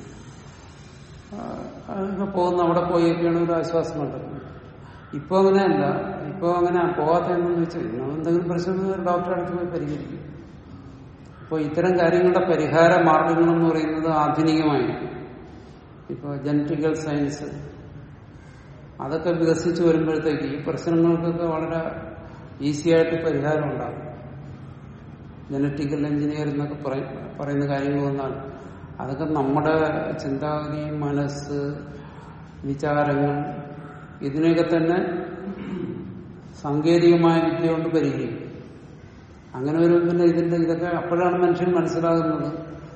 അതൊക്കെ പോകുന്ന അവിടെ പോയൊക്കെയാണ് ഒരു ആശ്വാസം കണ്ടെത്തുന്നത് ഇപ്പൊ അങ്ങനെയല്ല ഇപ്പൊ അങ്ങനെ പോകാത്ത എന്തെന്ന് വെച്ചാൽ ഇന്ന് എന്തെങ്കിലും പ്രശ്നം ഉണ്ടെങ്കിൽ ഒരു ഡോക്ടറെ അടുത്ത് പോയി പരിഹരിക്കും അപ്പോൾ ഇത്തരം കാര്യങ്ങളുടെ പരിഹാര മാർഗങ്ങളെന്ന് പറയുന്നത് ആധുനികമായി ഇപ്പൊ ജനറ്റിക്കൽ സയൻസ് അതൊക്കെ വികസിച്ചു വരുമ്പോഴത്തേക്ക് ഈ പ്രശ്നങ്ങൾക്കൊക്കെ വളരെ ഈസി ആയിട്ട് പരിഹാരം ഉണ്ടാകും ജനറ്റിക്കൽ എഞ്ചിനീയർ എന്നൊക്കെ പറയ- പറയുന്ന കാര്യങ്ങൾ വന്നാൽ അതൊക്കെ നമ്മുടെ ചിന്താഗതി മനസ്സ് വിചാരങ്ങൾ ഇതിനെയൊക്കെ തന്നെ സാങ്കേതികമായ വിദ്യ കൊണ്ട് പരിഹരിക്കും അങ്ങനെ ഒരു പിന്നെ ഇതിന്റെ ഇതൊക്കെ അപ്പോഴാണ് മനുഷ്യൻ മനസ്സിലാകുന്നത്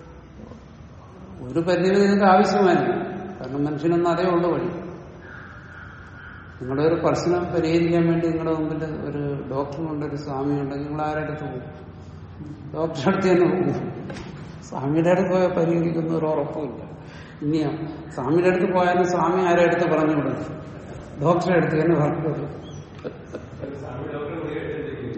ഒരു പരിധിവരെ ഇതൊക്കെ ആവശ്യമായിരുന്നു കാരണം മനുഷ്യനൊന്നും അതേ ഉള്ളു വഴി നിങ്ങളുടെ ഒരു പ്രശ്നം പരിഹരിക്കാൻ വേണ്ടി നിങ്ങളുടെ മുമ്പിൽ ഒരു ഡോക്ടറുണ്ട് ഒരു സ്വാമി ഉണ്ടെങ്കിൽ നിങ്ങൾ ആരുടെ അടുത്ത് പോകും ഡോക്ടറെ അടുത്ത് തന്നെ പോകും സ്വാമിയുടെ അടുത്ത് പോയാൽ പരിഹരിക്കുന്ന ഒരു ഉറപ്പുമില്ല ഇനിയോ സ്വാമിയുടെ അടുത്ത് പോയാലും സ്വാമി ആരെ അടുത്ത് പറഞ്ഞു വിടും ഡോക്ടറെ അടുത്ത് തന്നെ പറഞ്ഞു വിടും സ്വാമി ഡോക്ടറെ വിളിക്കേണ്ടിയിരിക്കും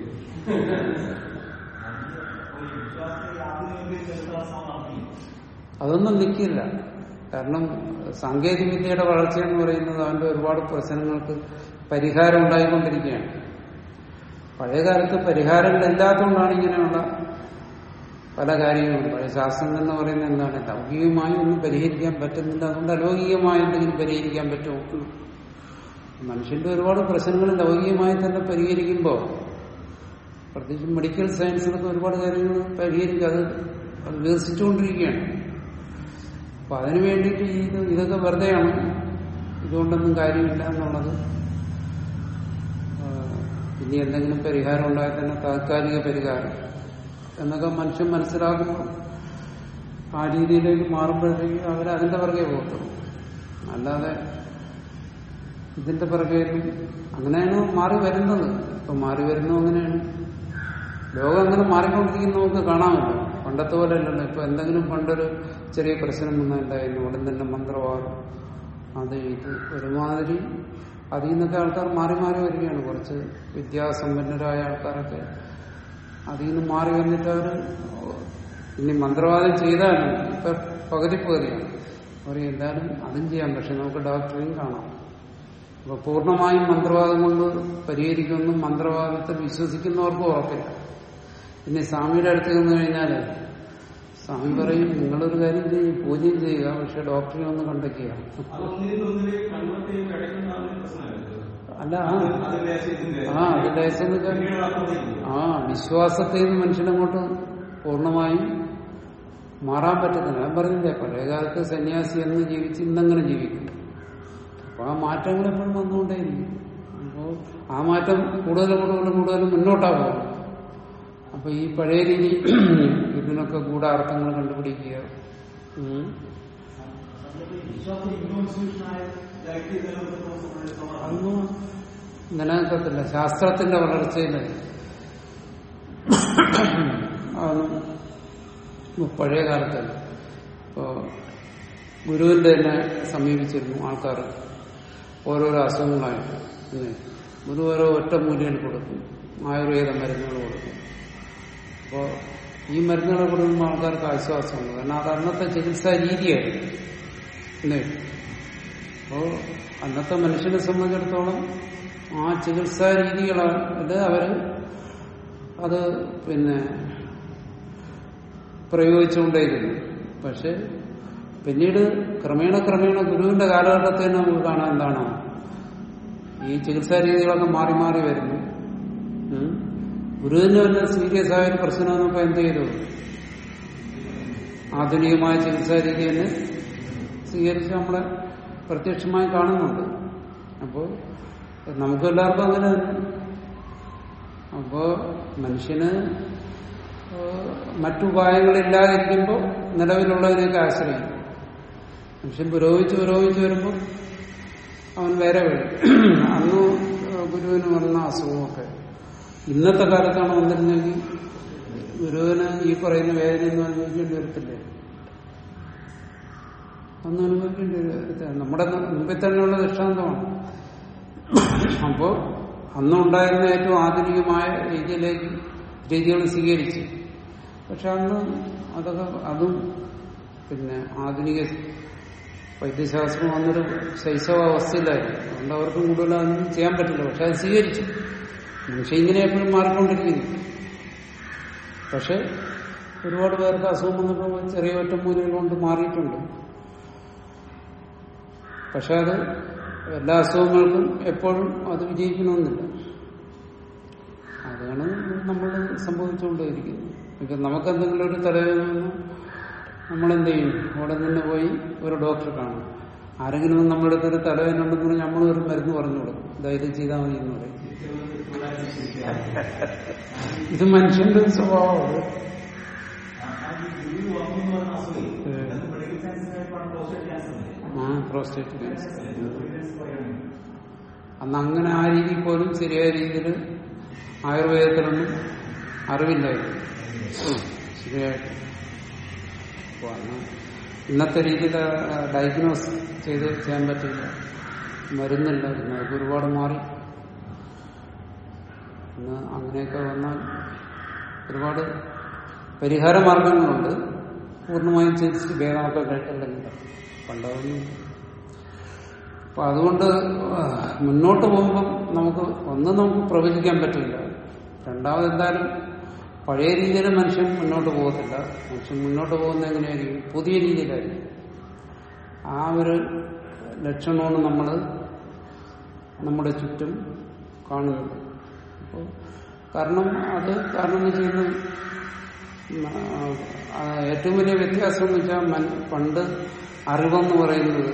ഈ വിശ്വാസത്തിൽ ആദ്യം വിശ്വാസം നടത്തി അതൊന്നും നിൽക്കില്ല കാരണം സാങ്കേതിക വിദ്യയുടെ വളർച്ച എന്ന് പറയുന്നത് അവന്റെ ഒരുപാട് പ്രശ്നങ്ങൾക്ക് പരിഹാരം ഉണ്ടായിക്കൊണ്ടിരിക്കുകയാണ് പഴയകാലത്ത് പരിഹാരങ്ങളില്ലാത്തതുകൊണ്ടാണ് ഇങ്ങനെയുള്ള പല കാര്യങ്ങളും പഴയ ശാസ്ത്രം എന്ന് പറയുന്നത് എന്താണ് ലൗകികമായി ഒന്നും പരിഹരിക്കാൻ പറ്റുന്നില്ല അതുകൊണ്ട് അലൗകികമായി എന്തെങ്കിലും പരിഹരിക്കാൻ പറ്റുമോ മനുഷ്യന്റെ ഒരുപാട് പ്രശ്നങ്ങൾ ലൗകികമായി തന്നെ പരിഹരിക്കുമ്പോൾ പ്രത്യേകിച്ച് മെഡിക്കൽ സയൻസിലൊക്കെ ഒരുപാട് കാര്യങ്ങൾ പരിഹരിക്കുക അത് അത് വികസിച്ചുകൊണ്ടിരിക്കുകയാണ് അപ്പൊ അതിനു വേണ്ടിയിട്ട് ഇത് ഇതൊക്കെ വെറുതെയാണ് ഇതുകൊണ്ടൊന്നും കാര്യമില്ല എന്നുള്ളത് ആ, ഇനി എന്തെങ്കിലും പരിഹാരം ഉണ്ടായാൽ തന്നെ താൽക്കാലിക പരിഹാരം എന്നൊക്കെ മനുഷ്യൻ മനസ്സിലാക്കുമ്പോൾ ആ രീതിയിലേക്ക് മാറുമ്പോഴത്തേക്ക് അവർ അതിന്റെ പുറകെ പോകത്തുള്ളൂ അല്ലാതെ ഇതിന്റെ പുറകെ അങ്ങനെയാണ് മാറി വരുന്നത് ഇപ്പൊ മാറി വരുന്നു അങ്ങനെയാണ് ലോകം അങ്ങനെ മാറിക്കൊണ്ടിരിക്കുന്ന നമുക്ക് കാണാമല്ലോ പണ്ടത്തെ പോലെ അല്ലല്ലോ ഇപ്പൊ എന്തെങ്കിലും പണ്ടൊരു ചെറിയ പ്രശ്നം വന്നുണ്ടായിരുന്നു ഉടൻ തന്നെ മന്ത്രവാദം അത് ഇത് ഒരുമാതിരി അതിൽ നിന്നൊക്കെ ആൾക്കാർ മാറി മാറി വരികയാണ് കുറച്ച് വിദ്യാസമ്പന്നരായ ആൾക്കാരൊക്കെ അതിൽ നിന്ന് മാറി വന്നിട്ട് അവര് ഇനി മന്ത്രവാദം ചെയ്താലും ഇപ്പൊ പകുതി പകുതിയാണ് അവർ എന്തായാലും അതും ചെയ്യാം പക്ഷെ നമുക്ക് ഡോക്ടറെയും കാണാം അപ്പൊ പൂർണ്ണമായും മന്ത്രവാദം കൊണ്ട് പരിഹരിക്കുമെന്നും മന്ത്രവാദത്തിൽ വിശ്വസിക്കുന്നവർക്കും ഉറപ്പില്ല പിന്നെ സ്വാമിയുടെ അടുത്ത് ചെന്ന് കഴിഞ്ഞാൽ സ്വാമി പറയും നിങ്ങളൊരു കാര്യം ചെയ്യും പൂജയും ചെയ്യുക പക്ഷെ ഡോക്ടറെ ഒന്ന് കണ്ടെത്തുക അതൊന്നിനും ഒന്നിന് കൺവേർട്ട് ചെയ്യുമ്പോൾ ഇടയ്ക്കുന്ന ആ ഒരു പ്രശ്നമല്ലേ അല്ല ആ അത് ലേശത്തിന്റെ ആ അത് ലേശം എന്ന് വെച്ചാൽ പിന്നീട് അപ്പുറത്തേക്ക് ആ വിശ്വാസത്തിൽ നിന്ന് മനുഷ്യനങ്ങോട്ട് പൂർണ്ണമായും മാറാൻ പറ്റത്തില്ല ഞാൻ പറഞ്ഞില്ലേ പഴയകാലത്ത് സന്യാസി എന്ന് ജീവിച്ച് ഇന്നങ്ങനെ ജീവിക്കും അപ്പൊ ആ മാറ്റങ്ങൾ എപ്പോഴും വന്നുകൊണ്ടേയിരിക്കും അപ്പോ ആ മാറ്റം കൂടുതൽ കൂടുതൽ കൂടുതൽ മുന്നോട്ടാകും അപ്പൊ ഈ പഴയ രീതി ഇതിനൊക്കെ ഗൂഢാർത്ഥങ്ങൾ കണ്ടുപിടിക്കുക ഉം. വിശ്വാസം ഇൻകോൺസ്റ്റിറ്റ്യൂഷനായ ഡയറക്റ്റ് നിലനിർത്തുന്ന അതൊന്നും നിലനിൽക്കത്തില്ല ശാസ്ത്രത്തിന്റെ വളർച്ചയിൽ അതൊന്നും പഴയ കാലത്ത് ഇപ്പോ ഗുരുവിന്റെ തന്നെ സമീപിച്ചിരുന്നു ആൾക്കാർ ഓരോരോ അസുഖങ്ങളായിട്ട് ഇന്ന് ഗുരു ഓരോ ഒറ്റ മൂല്യങ്ങൾ കൊടുക്കും ആയുർവേദ മരുന്നുകൾ കൊടുക്കും അപ്പോ ഈ മരുന്നുകൾ കൊടുക്കുമ്പോൾ ആൾക്കാർക്ക് ആശ്വാസമുണ്ട് കാരണം അത് അന്നത്തെ ചികിത്സാ രീതിയായിരുന്നു ഇന്നേ അപ്പോ അന്നത്തെ മനുഷ്യനെ സംബന്ധിച്ചിടത്തോളം ആ ചികിത്സാ രീതികളത് അവര് അത് പിന്നെ പ്രയോഗിച്ചുകൊണ്ടേയിരുന്നു പക്ഷെ പിന്നീട് ക്രമേണ ക്രമേണ ഗുരുവിന്റെ കാലഘട്ടത്തിൽ തന്നെ നമുക്ക് കാണാൻ എന്താണ് ഈ ചികിത്സാ രീതികളൊക്കെ മാറി മാറി വരുന്നു ഉം. ഗുരുവിന് വല്ല സീരിയസ് ആയ ഒരു പ്രശ്നം വന്നപ്പോ എന്ത് ചെയ്തു ആധുനികമായ ചികിത്സാ രീതി തന്നെ സ്വീകരിച്ച് നമ്മളെ പ്രത്യക്ഷമായി കാണുന്നുണ്ട് അപ്പോൾ നമുക്ക് എല്ലാവർക്കും അങ്ങനെ തന്നെ അപ്പോ മനുഷ്യന് ഏഹ്, മറ്റുപായങ്ങളില്ലാതിരിക്കുമ്പോൾ നിലവിലുള്ളതിനെയൊക്കെ ആശ്രയിക്കും മനുഷ്യൻ പുരോഗമിച്ച് പുരോഗമിച്ച് വരുമ്പോൾ അവൻ വേറെ വഴി അന്ന് ഗുരുവിന് വന്ന അസുഖമൊക്കെ ഇന്നത്തെ കാലത്താണ് വന്നിരുന്നെങ്കിൽ ഗുരുവിന് ഈ പറയുന്ന വേദനയൊന്നും അനുഭവിക്കേണ്ടി വരത്തില്ലേ അന്ന് അനുഭവിക്കേണ്ടി വരത്തില്ല നമ്മുടെ മുമ്പിൽ തന്നെയുള്ള ദൃഷ്ടാന്തമാണ് അപ്പോ അന്നുണ്ടായിരുന്ന ഏറ്റവും ആധുനികമായ രീതിയിലേക്ക് രീതികൾ സ്വീകരിച്ചു പക്ഷെ അന്ന് അതൊക്കെ അതും പിന്നെ ആധുനിക വൈദ്യശാസ്ത്രം വന്നൊരു ശൈശവാവസ്ഥയിലായിരുന്നു അതുകൊണ്ട് അവർക്ക് കൂടുതൽ അതൊന്നും ചെയ്യാൻ പറ്റില്ല പക്ഷെ അത് സ്വീകരിച്ചു മനുഷ്യ ഇങ്ങനെ എപ്പോഴും മാറിക്കൊണ്ടിരിക്കുന്നു പക്ഷെ ഒരുപാട് പേർക്ക് അസുഖം വന്നപ്പോൾ ചെറിയ ഒറ്റമൂലികൾ കൊണ്ട് മാറിയിട്ടുണ്ട് പക്ഷെ അത് എല്ലാ അസുഖങ്ങൾക്കും എപ്പോഴും അത് വിജയിക്കണമെന്നില്ല അതാണ് നമ്മൾ സംഭവിച്ചുകൊണ്ടേയിരിക്കുന്നത് ഇപ്പൊ നമുക്കെന്തെങ്കിലും ഒരു തലവേദന വന്നാൽ നമ്മളെന്ത് ചെയ്യും അവിടെ തന്നെ പോയി ഒരു ഡോക്ടറെ കാണും ആരെങ്കിലും വന്ന് നമ്മുടെ അടുത്ത് ഒരു തലവേദന ഉണ്ടെന്ന് പറഞ്ഞാൽ നമ്മൾ ഒരു മരുന്ന് പറഞ്ഞു കൊടുക്കും ധൈര്യം ചെയ്താൽ മതി എന്ന് പറയും ഇത് മനുഷ്യന്റെ ഒരു സ്വഭാവമാണ് ഗുരു വന്നു എന്ന് പറഞ്ഞ അസുഖം മെഡിക്കൽ സയൻസിനായിട്ടാണ് പ്രോസ്റ്റേറ്റ് ക്യാൻസർ ആ പ്രോസ്റ്റേറ്റ് ക്യാൻസർ അന്ന് അങ്ങനെ ആ രീതിയിൽ പോലും ശരിയായ രീതിയിൽ ആയുർവേദത്തിലൊന്നും അറിവില്ലായിരുന്നു ശരിയായിട്ട് അപ്പൊ അന്ന് ഇന്നത്തെ രീതിയിൽ ഡയഗ്നോസ് ചെയ്ത് ചെയ്യാൻ പറ്റില്ല മരുന്നില്ല ഇന്ന് അതൊക്കെ ഒരുപാട് മാറി ഇന്ന് അങ്ങനെയൊക്കെ വന്നാൽ ഒരുപാട് പരിഹാര മാർഗങ്ങളുണ്ട് പൂർണ്ണമായും ചികിത്സിച്ച് ഭേദമൊക്കെ കേട്ടില്ലെങ്കിൽ പണ്ടതൊന്നും അപ്പൊ അതുകൊണ്ട് ആ, മുന്നോട്ട് പോകുമ്പം നമുക്ക് ഒന്ന് നമുക്ക് പ്രവചിക്കാൻ പറ്റില്ല രണ്ടാമത് എന്തായാലും പഴയ രീതിയിൽ മനുഷ്യൻ മുന്നോട്ട് പോകത്തില്ല മനുഷ്യൻ മുന്നോട്ട് പോകുന്ന എങ്ങനെയായിരിക്കും പുതിയ രീതിയിലായിരിക്കും ആ ഒരു ലക്ഷണമാണ് നമ്മൾ നമ്മുടെ ചുറ്റും കാണുന്നത് അപ്പോൾ കാരണം അത് കാരണം എന്ന് വെച്ചാൽ ആ, ഏറ്റവും വലിയ വ്യത്യാസം എന്ന് വെച്ചാൽ മൻ- പണ്ട് അറിവെന്ന് പറയുന്നത്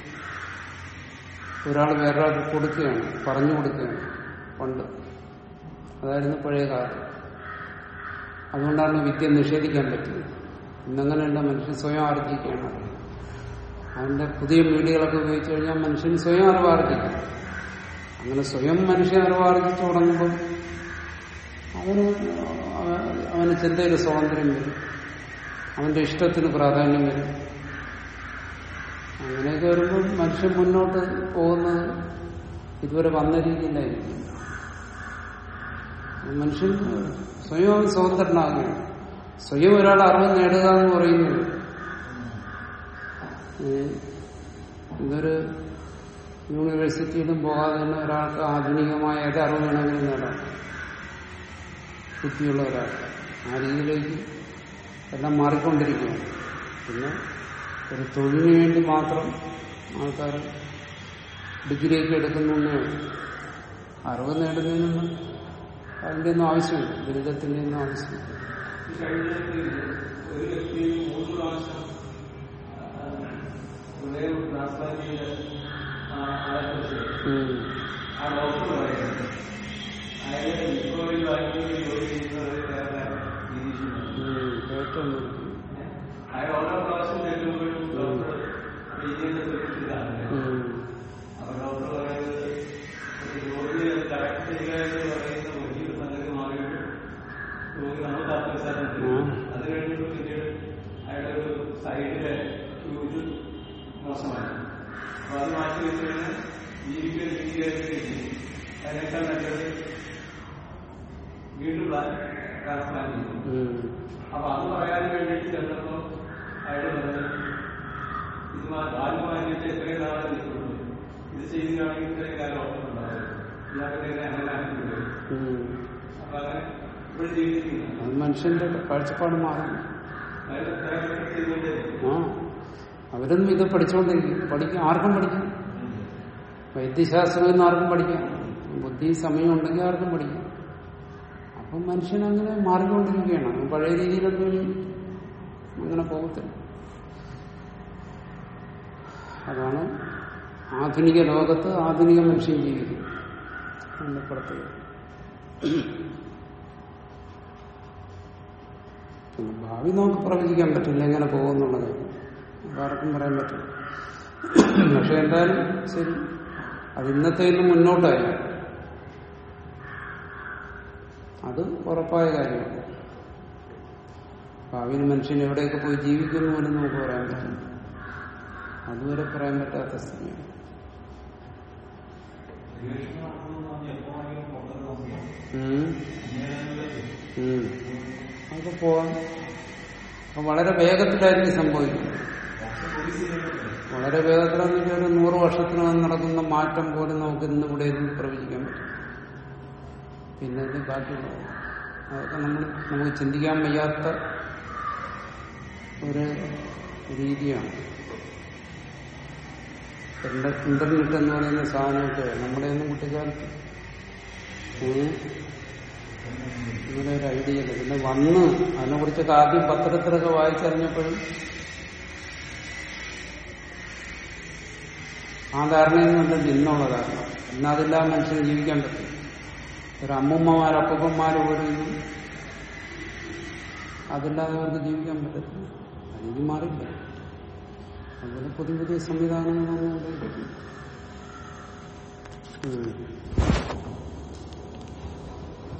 ഒരാൾ വേറൊരാൾക്ക് കൊടുക്കുകയാണ് പറഞ്ഞു കൊടുക്കുകയാണ് പണ്ട് അതായിരുന്നു പഴയ കാലം അതുകൊണ്ടാണ് വിദ്യ നിഷേധിക്കാൻ പറ്റിയത് ഇന്നങ്ങനെയല്ല മനുഷ്യൻ സ്വയം ആർജിക്കുകയാണ് അറിവ്. അതിന്റെ പുതിയ മീഡിയകളൊക്കെ ഉപയോഗിച്ചു കഴിഞ്ഞാൽ മനുഷ്യൻ സ്വയം അറിവാർജിക്കും അങ്ങനെ സ്വയം മനുഷ്യൻ അറിവാർജിച്ചു തുടങ്ങുമ്പോൾ അവന് അവൻ അവന് ചിന്തയിൽ സ്വാതന്ത്ര്യം വരും അവന്റെ ഇഷ്ടത്തിന് പ്രാധാന്യം വരും അങ്ങനെയൊക്കെ വരുമ്പോൾ മനുഷ്യൻ മുന്നോട്ട് പോകുന്നത് ഇതുവരെ വന്ന രീതിയിലായിരിക്കും മനുഷ്യൻ സ്വയം അവൻ സ്വതന്ത്രനാകുകയാണ് സ്വയം ഒരാൾ അറിവ് നേടുക എന്ന് പറയുന്നത് ഏഹ് ഇതൊരു യൂണിവേഴ്സിറ്റിയിലും പോകാതെ തന്നെ ഒരാൾക്ക് ആധുനികമായ ഏത് അറിവ് വേണമെങ്കിലും നേടാം ബുദ്ധിയുള്ള ഒരാൾ ആ രീതിയിലേക്ക് എല്ലാം മാറിക്കൊണ്ടിരിക്കുകയാണ് പിന്നെ ഒരു തൊഴിലിന് വേണ്ടി മാത്രം ആൾക്കാർ ഡിഗ്രിയൊക്കെ എടുക്കുന്നേ അറിവ് നേടുന്നതിനൊന്നും അതിൻ്റെ ഒന്നും ആവശ്യമില്ല ബിരുദത്തിൻ്റെ ഒന്നും ആവശ്യമില്ല ഈ കഴിഞ്ഞ ഒരു വ്യക്തി മൂന്ന് പ്രാവശ്യം ആ, ഹൃദയം ട്രാൻസ്പ്ലാന്റ് ചെയ്ത ആ ആളെ കുറിച്ച് ഉം. ആ ഡോക്ടർ പറയുന്നത് അയാളെ റിക്കവറി ബാങ്കിൽ ജോലി ചെയ്യുന്നത് കേരള നിരീക്ഷിക്കുന്നു ഉം. കേട്ടൊന്നും അയാൾ ഓരോ പ്രാവശ്യം ചെല്ലുമ്പോഴും ഡോക്ടർ രീതിയുടെ സുരക്ഷിതാണ് ഉം. അപ്പൊ ഡോക്ടർ പറയുന്നത് ഒരു രോഗി കറക്റ്റ് ചെയ്യുക എന്ന് പറയുന്ന വലിയൊരു സംഗതി മാറിയിട്ട് രോഗി നമുക്ക് ആത്മവിശ്വാസം ഉം. അത് കഴിഞ്ഞിട്ട് പിന്നീട് അയാളുടെ ഒരു സൈഡിലെ ട്യൂബ് മോശമായി അപ്പൊ അത് മാറ്റി വെച്ച് കഴിഞ്ഞാൽ ജീവിക്കാൻ ജീവിക്കാതിരിക്കും അതിനേക്കാൾ നല്ലത് വീണ്ടും ട്രാൻസ്പ്ലാന്റ് ചെയ്യും ഉം. അപ്പൊ അത് പറയാൻ വേണ്ടിയിട്ട് ചെന്നപ്പോ അയാൾ പറഞ്ഞു ഇത് ആദ്യം വാങ്ങിയിട്ട് എത്രയും നാളെ നിൽക്കുള്ളൂ ഇത് ചെയ്യുകയാണെങ്കിൽ ഇത്രയും കാലം ഓർമ്മയുണ്ടാവും ഇയാൾക്ക് തന്നെ അങ്ങനെ ആക്കിയത് ഉം. അപ്പൊ അങ്ങനെ ഇവിടെ ജീവിക്കുന്നു അത് മനുഷ്യന്റെ കാഴ്ചപ്പാട് മാറും അയാൾ എത്ര ചെയ്തുകൊണ്ടേ ആ അവരൊന്നും ഇത് പഠിച്ചുകൊണ്ടിരിക്കും പഠിക്കും ആർക്കും പഠിക്കാം വൈദ്യശാസ്ത്രം എന്ന് ആർക്കും പഠിക്കാം ബുദ്ധി സമയം ഉണ്ടെങ്കിൽ ആർക്കും പഠിക്കാം അപ്പം മനുഷ്യൻ അങ്ങനെ മാറിക്കൊണ്ടിരിക്കുകയാണ് അവൻ പഴയ രീതിയിലൊന്നും ഇനി അങ്ങനെ പോകത്തില്ല അതാണ് ആധുനിക ലോകത്ത് ആധുനിക മനുഷ്യൻ ജീവിക്കും അതിന്റെ പ്രത്യേകത പിന്നെ ഭാവി നമുക്ക് പ്രവചിക്കാൻ പറ്റില്ല എങ്ങനെ പോകുന്നുള്ളത് ആർക്കും പറയാൻ പറ്റില്ല പക്ഷെ എന്തായാലും ശരി അത് ഇന്നത്തെ ഇന്ന് മുന്നോട്ടായി അത് ഉറപ്പായ കാര്യമാണ് ഭാവിയിൽ മനുഷ്യൻ എവിടെയൊക്കെ പോയി ജീവിക്കുന്നു പോലും നമുക്ക് പറയാൻ പറ്റില്ല അതുവരെ പറയാൻ പറ്റാത്ത സ്ഥിതിയാണ് ഗവേഷണം നടത്തുന്നത് പറഞ്ഞാൽ എപ്പോ വേണമെങ്കിലും പുറത്തൊക്കെ നോക്കിയാൽ ഉം. ഇങ്ങനെയാണെങ്കിലൊക്കെ ഉം. അതൊക്കെ പോവാം അപ്പൊ വളരെ വേഗത്തിലായിരിക്കും സംഭവിക്കുന്നത് പക്ഷെ പോലീസ് ചെയ്യുന്നത് വളരെ വേഗത്തിലെന്ന് വെച്ചാൽ ഒരു നൂറ് വർഷത്തിനകം നടക്കുന്ന മാറ്റം പോലും നമുക്ക് ഇന്ന് ഇവിടെ ഇരുന്ന് പ്രവചിക്കാൻ പറ്റും പിന്നെ ഇത് ബാക്കിയുള്ളത് അതൊക്കെ നമ്മൾ നമുക്ക് ചിന്തിക്കാൻ വയ്യാത്ത ഒരു രീതിയാണ് ഇന്റർ- ഇന്റർനെറ്റ് എന്ന് പറയുന്ന സാധനമൊക്കെ നമ്മുടെ ഒന്നും കുട്ടിക്കാലത്ത് ഉം, ഇങ്ങനെ ഒരു ഐഡിയ ഇല്ല പിന്നെ വന്ന് അതിനെ കുറിച്ചൊക്കെ ആദ്യം പത്രത്തിലൊക്കെ വായിച്ചറിഞ്ഞപ്പോഴും ആ ധാരണയൊന്നുമല്ല ഇന്നുള്ള ധാരണ ഇന്ന് അതില്ലാതെ മനുഷ്യന് ജീവിക്കാൻ പറ്റും ഒരു അമ്മൂമ്മമാർ അപ്പൂപ്പന്മാർ പോലും ഇന്നും അതില്ലാതെ അവർക്ക് ജീവിക്കാൻ പറ്റത്തില്ല അതിന് മാറില്ല അതുപോലെ പുതിയ പുതിയ സംവിധാനങ്ങൾ വന്നുകൊണ്ടേയിരിക്കും. ഉം